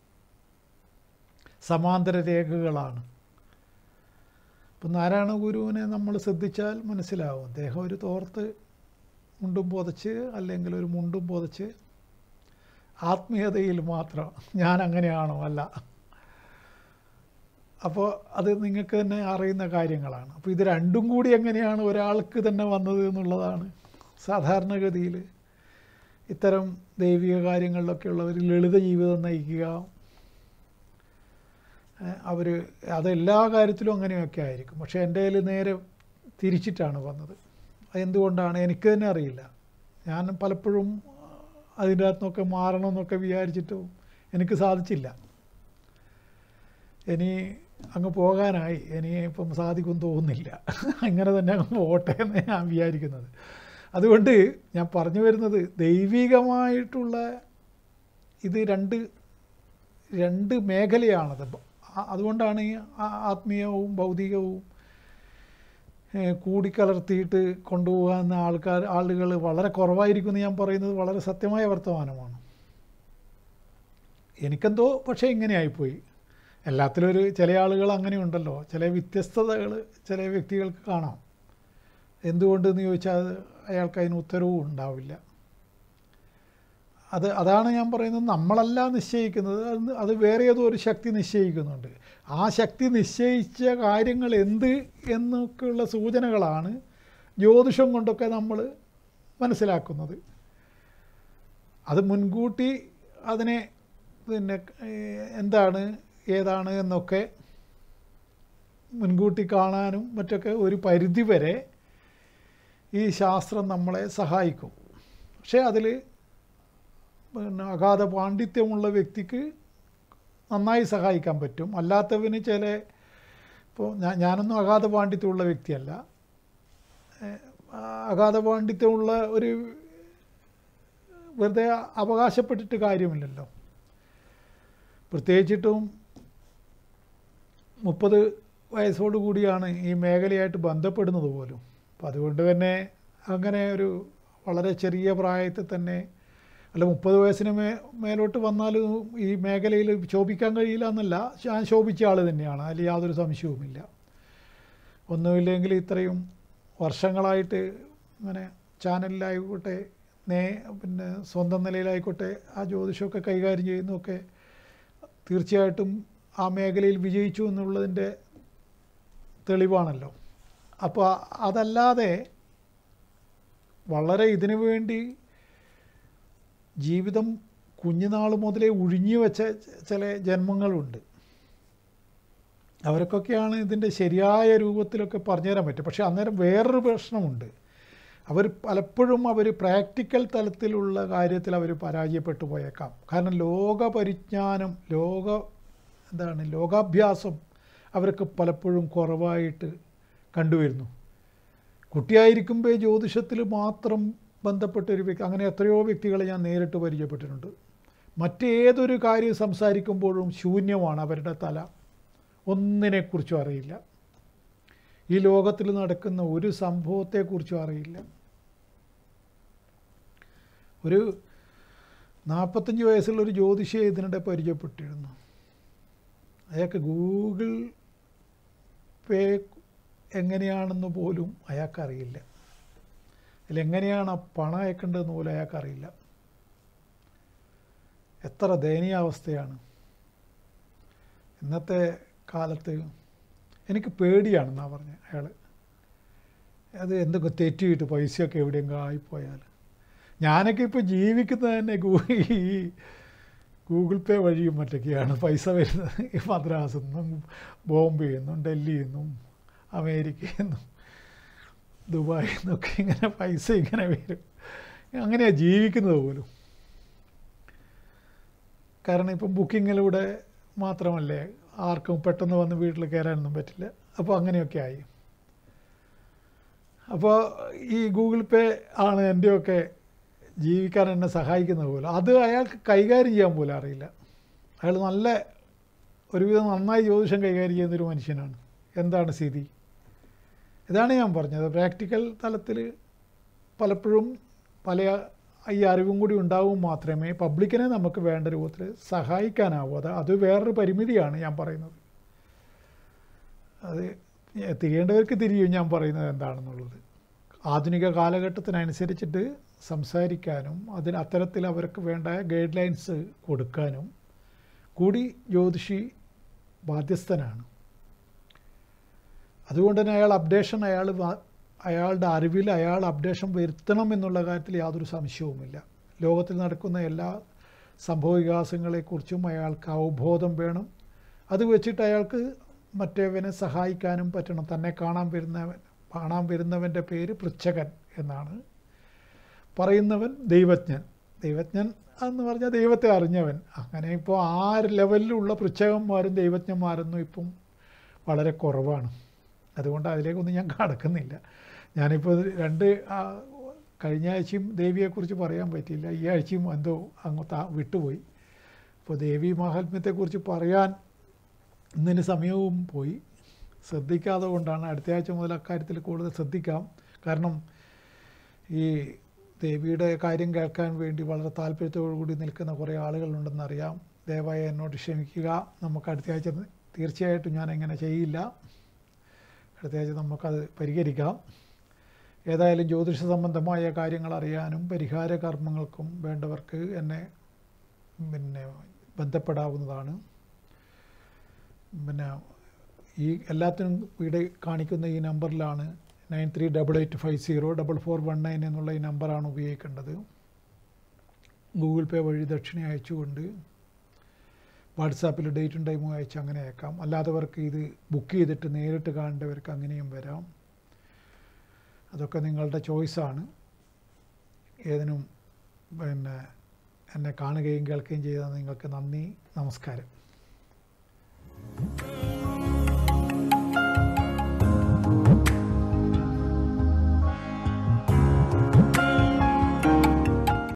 S1: സമാന്തര രേഖകളാണ് ഇപ്പം നാരായണ ഗുരുവിനെ നമ്മൾ ശ്രദ്ധിച്ചാൽ മനസ്സിലാവും അദ്ദേഹം ഒരു തോർത്ത് മുണ്ടും പുതച്ച് അല്ലെങ്കിൽ ഒരു മുണ്ടും പുതച്ച് ആത്മീയതയിൽ മാത്രം ഞാൻ അങ്ങനെയാണോ അല്ല അപ്പോൾ അത് നിങ്ങൾക്ക് തന്നെ അറിയുന്ന കാര്യങ്ങളാണ് അപ്പോൾ ഇത് രണ്ടും കൂടി എങ്ങനെയാണ് ഒരാൾക്ക് തന്നെ വന്നത് എന്നുള്ളതാണ് സാധാരണഗതിയിൽ ഇത്തരം ദൈവിക കാര്യങ്ങളിലൊക്കെ ഉള്ളവർ ലളിത ജീവിതം നയിക്കുക അവർ അതെല്ലാ കാര്യത്തിലും അങ്ങനെയൊക്കെ ആയിരിക്കും പക്ഷേ എൻ്റെ കയ്യിൽ നേരെ തിരിച്ചിട്ടാണ് വന്നത് അതെന്തുകൊണ്ടാണ് എനിക്ക് തന്നെ അറിയില്ല ഞാൻ പലപ്പോഴും അതിൻ്റെ അകത്തുനിന്നൊക്കെ മാറണം എന്നൊക്കെ വിചാരിച്ചിട്ടും എനിക്ക് സാധിച്ചില്ല ഇനി അങ്ങ് പോകാനായി ഇനി ഇപ്പം സാധിക്കും തോന്നുന്നില്ല അങ്ങനെ തന്നെ അങ്ങ് പോട്ടെ എന്ന് ഞാൻ വിചാരിക്കുന്നത് അതുകൊണ്ട് ഞാൻ പറഞ്ഞു വരുന്നത് ദൈവികമായിട്ടുള്ള ഇത് രണ്ട് രണ്ട് മേഖലയാണത് ആ- അതുകൊണ്ടാണ് ഈ ആ- ആത്മീയവും ഭൗതികവും ഏഹ്, കൂടിക്കലർത്തിയിട്ട് കൊണ്ടുപോകാവുന്ന ആൾക്കാർ ആളുകൾ വളരെ കുറവായിരിക്കും എന്ന് ഞാൻ പറയുന്നത് വളരെ സത്യമായ വർത്തമാനമാണ് എനിക്കെന്തോ പക്ഷേ ഇങ്ങനെ ആയിപ്പോയി എല്ലാത്തിലും ഒരു ചില ആളുകൾ അങ്ങനെയുണ്ടല്ലോ ചില വ്യത്യസ്തതകൾ ചില വ്യക്തികൾക്ക് കാണാം എന്തുകൊണ്ടെന്ന് ചോദിച്ചാൽ അത് അയാൾക്ക് അതിന് ഉത്തരവും ഉണ്ടാവില്ല അത് അതാണ് ഞാൻ പറയുന്നത് നമ്മളല്ല നിശ്ചയിക്കുന്നത് അത് അത് വേറെ ഏതോ ഒരു ശക്തി നിശ്ചയിക്കുന്നുണ്ട് ആ ശക്തി നിശ്ചയിച്ച കാര്യങ്ങൾ എന്ത് എന്നൊക്കെയുള്ള സൂചനകളാണ് ജ്യോതിഷം കൊണ്ടൊക്കെ നമ്മൾ മനസ്സിലാക്കുന്നത് അത് മുൻകൂട്ടി അതിനെ പിന്നെ ഏഹ്, എന്താണ് ഏതാണ് എന്നൊക്കെ മുൻകൂട്ടി കാണാനും മറ്റൊക്കെ ഒരു പരിധി വരെ ഈ ശാസ്ത്രം നമ്മളെ സഹായിക്കും പക്ഷേ അതിൽ പിന്നെ അഗാധ പാണ്ഡിത്യമുള്ള വ്യക്തിക്ക് നന്നായി സഹായിക്കാൻ പറ്റും അല്ലാത്തവന് ചില ഇപ്പോൾ ഞാൻ ഞാനൊന്നും അഗാധ പാണ്ഡിത്യമുള്ള വ്യക്തിയല്ല ഏഹ്, ആ അഗാധ പാണ്ഡിത്യമുള്ള ഒരു വെറുതെ അവകാശപ്പെട്ടിട്ട് കാര്യമില്ലല്ലോ പ്രത്യേകിച്ചിട്ടും മുപ്പത് വയസ്സോടു കൂടിയാണ് ഈ മേഖലയായിട്ട് ബന്ധപ്പെടുന്നത് പോലും അപ്പം അതുകൊണ്ട് തന്നെ അങ്ങനെ ഒരു വളരെ ചെറിയ പ്രായത്തിൽ തന്നെ അല്ല മുപ്പത് വയസ്സിന് മേ മേലോട്ട് വന്നാലും ഈ മേഖലയിൽ ശോഭിക്കാൻ കഴിയില്ല എന്നല്ല ഞാൻ ശോഭിച്ച ആൾ തന്നെയാണ് അതിൽ യാതൊരു സംശയവുമില്ല ഒന്നുമില്ലെങ്കിൽ ഇത്രയും വർഷങ്ങളായിട്ട് ഇങ്ങനെ ചാനലിലായിക്കോട്ടെ നേ പിന്നെ സ്വന്തം നിലയിലായിക്കോട്ടെ ആ ജ്യോതിഷമൊക്കെ കൈകാര്യം ചെയ്യുന്നതൊക്കെ തീർച്ചയായിട്ടും ആ മേഖലയിൽ വിജയിച്ചു എന്നുള്ളതിൻ്റെ തെളിവാണല്ലോ അപ്പോൾ അതല്ലാതെ വളരെ ഇതിനു വേണ്ടി ജീവിതം കുഞ്ഞുനാൾ മുതലേ ഒഴിഞ്ഞു വെച്ച ചില ജന്മങ്ങളുണ്ട് അവർക്കൊക്കെയാണ് ഇതിൻ്റെ ശരിയായ രൂപത്തിലൊക്കെ പറഞ്ഞുതരാൻ പറ്റും പക്ഷേ അന്നേരം വേറൊരു പ്രശ്നമുണ്ട് അവർ പലപ്പോഴും അവർ പ്രാക്ടിക്കൽ തലത്തിലുള്ള കാര്യത്തിൽ അവർ പരാജയപ്പെട്ടു പോയേക്കാം കാരണം ലോക പരിജ്ഞാനം ലോക എന്താണ് ലോകാഭ്യാസം അവർക്ക് പലപ്പോഴും കുറവായിട്ട് കണ്ടുവരുന്നു കുട്ടിയായിരിക്കുമ്പോൾ ജ്യോതിഷത്തിൽ മാത്രം ബന്ധപ്പെട്ട ഒരു വ്യക്തി അങ്ങനെ എത്രയോ വ്യക്തികളെ ഞാൻ നേരിട്ട് പരിചയപ്പെട്ടിട്ടുണ്ട് മറ്റേതൊരു കാര്യം സംസാരിക്കുമ്പോഴും ശൂന്യമാണ് അവരുടെ തല ഒന്നിനെക്കുറിച്ചും അറിയില്ല ഈ ലോകത്തിൽ നടക്കുന്ന ഒരു സംഭവത്തെക്കുറിച്ചും അറിയില്ല ഒരു നാൽപ്പത്തഞ്ച് വയസ്സുള്ള ഒരു ജ്യോതിഷിയെ ഇതിനിടെ പരിചയപ്പെട്ടിരുന്നു അയാൾക്ക് ഗൂഗിൾ പേ എങ്ങനെയാണെന്ന് പോലും അയാൾക്കറിയില്ല ഇതിലെങ്ങനെയാണ് ആ പണം അയക്കേണ്ടതെന്ന് പോലും അയാൾക്കറിയില്ല എത്ര ദയനീയാവസ്ഥയാണ് ഇന്നത്തെ കാലത്ത് എനിക്ക് പേടിയാണെന്നാണ് പറഞ്ഞത് അയാൾ അത് എന്തൊക്കെ തെറ്റിയിട്ട് പൈസയൊക്കെ എവിടെയെങ്കിലും ആയിപ്പോയാൽ ഞാനൊക്കെ ഇപ്പോൾ ജീവിക്കുന്നത് തന്നെ ഗൂ- ഈ ഗൂഗിൾ പേ വഴിയും മറ്റൊക്കെയാണ് പൈസ വരുന്നത് ഈ മദ്രാസിൽ നിന്നും ബോംബെയിൽ നിന്നും ഡൽഹിയിൽ നിന്നും അമേരിക്കയിൽ നിന്നും ദുബായിൽ നിന്നൊക്കെ ഇങ്ങനെ പൈസ ഇങ്ങനെ വരും അങ്ങനെയാണ് ജീവിക്കുന്നത് പോലും കാരണം ഇപ്പം ബുക്കിങ്ങിലൂടെ മാത്രമല്ലേ ആർക്കും പെട്ടെന്ന് വന്ന് വീട്ടിൽ കയറാനൊന്നും പറ്റില്ല അപ്പോൾ അങ്ങനെയൊക്കെ ആയി അപ്പോൾ ഈ ഗൂഗിൾ പേ ആണ് എൻ്റെയൊക്കെ ജീവിക്കാൻ എന്നെ സഹായിക്കുന്നത് പോലും അത് അയാൾക്ക് കൈകാര്യം ചെയ്യാൻ പോലും അറിയില്ല അയാൾ നല്ല ഒരുവിധം നന്നായി ജ്യോതിഷം കൈകാര്യം ചെയ്യുന്നൊരു മനുഷ്യനാണ് എന്താണ് സ്ഥിതി ഇതാണ് ഞാൻ പറഞ്ഞത് പ്രാക്ടിക്കൽ തലത്തിൽ പലപ്പോഴും പല ഈ അറിവും കൂടി ഉണ്ടാവും മാത്രമേ പബ്ലിക്കിനെ നമുക്ക് വേണ്ട രൂപത്തിൽ സഹായിക്കാനാവൂ അത് അത് വേറൊരു പരിമിതിയാണ് ഞാൻ പറയുന്നത് അത് തിരിയേണ്ടവർക്ക് തിരിയും ഞാൻ പറയുന്നത് എന്താണെന്നുള്ളത് ആധുനിക കാലഘട്ടത്തിനനുസരിച്ചിട്ട് സംസാരിക്കാനും അതിന് അത്തരത്തിൽ അവർക്ക് വേണ്ട ഗൈഡ് ലൈൻസ് കൊടുക്കാനും കൂടി ജ്യോതിഷി ബാധ്യസ്ഥനാണ് അതുകൊണ്ട് തന്നെ അയാൾ അപ്ഡേഷൻ അയാൾ വ- അയാളുടെ അറിവിൽ അയാൾ അപ്ഡേഷൻ വരുത്തണം എന്നുള്ള കാര്യത്തിൽ യാതൊരു സംശയവുമില്ല ലോകത്തിൽ നടക്കുന്ന എല്ലാ സംഭവവികാസങ്ങളെക്കുറിച്ചും അയാൾക്ക് അവബോധം വേണം അത് വെച്ചിട്ട് അയാൾക്ക് മറ്റേവനെ സഹായിക്കാനും പറ്റണം തന്നെ കാണാൻ വരുന്നവൻ കാണാൻ വരുന്നവൻ്റെ പേര് പൃച്ഛകൻ എന്നാണ് പറയുന്നവൻ ദൈവജ്ഞൻ ദൈവജ്ഞൻ എന്ന് പറഞ്ഞാൽ ദൈവത്തെ അറിഞ്ഞവൻ അങ്ങനെ ഇപ്പോൾ ആ ലെവലിലുള്ള പൃച്ഛകന്മാരും ദൈവജ്ഞന്മാരൊന്നും ഇപ്പം വളരെ കുറവാണ് അതുകൊണ്ട് അതിലേക്കൊന്നും ഞാൻ കടക്കുന്നില്ല ഞാനിപ്പോൾ ഇത് രണ്ട് ആ, കഴിഞ്ഞ ആഴ്ചയും ദേവിയെക്കുറിച്ച് പറയാൻ പറ്റിയില്ല ഈ ആഴ്ചയും എന്തോ അങ്ങോട്ട് ആ വിട്ടുപോയി അപ്പോൾ ദേവി മാഹാത്മ്യത്തെക്കുറിച്ച് പറയാൻ ഇന്നിന് സമയവും പോയി ശ്രദ്ധിക്കാതെ കൊണ്ടാണ് അടുത്ത ആഴ്ച മുതൽ അക്കാര്യത്തിൽ കൂടുതൽ ശ്രദ്ധിക്കാം കാരണം ഈ ദേവിയുടെ കാര്യം കേൾക്കാൻ വേണ്ടി വളരെ താല്പര്യത്തോടു കൂടി നിൽക്കുന്ന കുറേ ആളുകളുണ്ടെന്നറിയാം ദയവായി എന്നോട് ക്ഷമിക്കുക നമുക്ക് അടുത്ത ആഴ്ച തീർച്ചയായിട്ടും ഞാൻ അങ്ങനെ ചെയ്യില്ല അടുത്ത ആഴ്ച നമുക്കത് പരിഹരിക്കാം ഏതായാലും ജ്യോതിഷ സംബന്ധമായ കാര്യങ്ങൾ അറിയാനും പരിഹാര കർമ്മങ്ങൾക്കും വേണ്ടവർക്ക് എന്നെ പിന്നെ ബന്ധപ്പെടാവുന്നതാണ് പിന്നെ ഈ എല്ലാത്തിനും ഇവിടെ കാണിക്കുന്ന ഈ നമ്പറിലാണ് nine three double eight five zero double four one nine എന്നുള്ള ഈ നമ്പറാണ് ഉപയോഗിക്കേണ്ടത് ഗൂഗിൾ പേ വഴി ദക്ഷിണ അയച്ചുകൊണ്ട് വാട്സാപ്പിൽ ഡേറ്റും ടൈമും അയച്ച് അങ്ങനെ അയക്കാം അല്ലാത്തവർക്ക് ഇത് ബുക്ക് ചെയ്തിട്ട് നേരിട്ട് കാണേണ്ടവർക്ക് അങ്ങനെയും വരാം അതൊക്കെ നിങ്ങളുടെ ചോയ്സാണ് ഏതിനും പിന്നെ എന്നെ കാണുകയും കേൾക്കുകയും ചെയ്ത നിങ്ങൾക്ക് നന്ദി നമസ്കാരം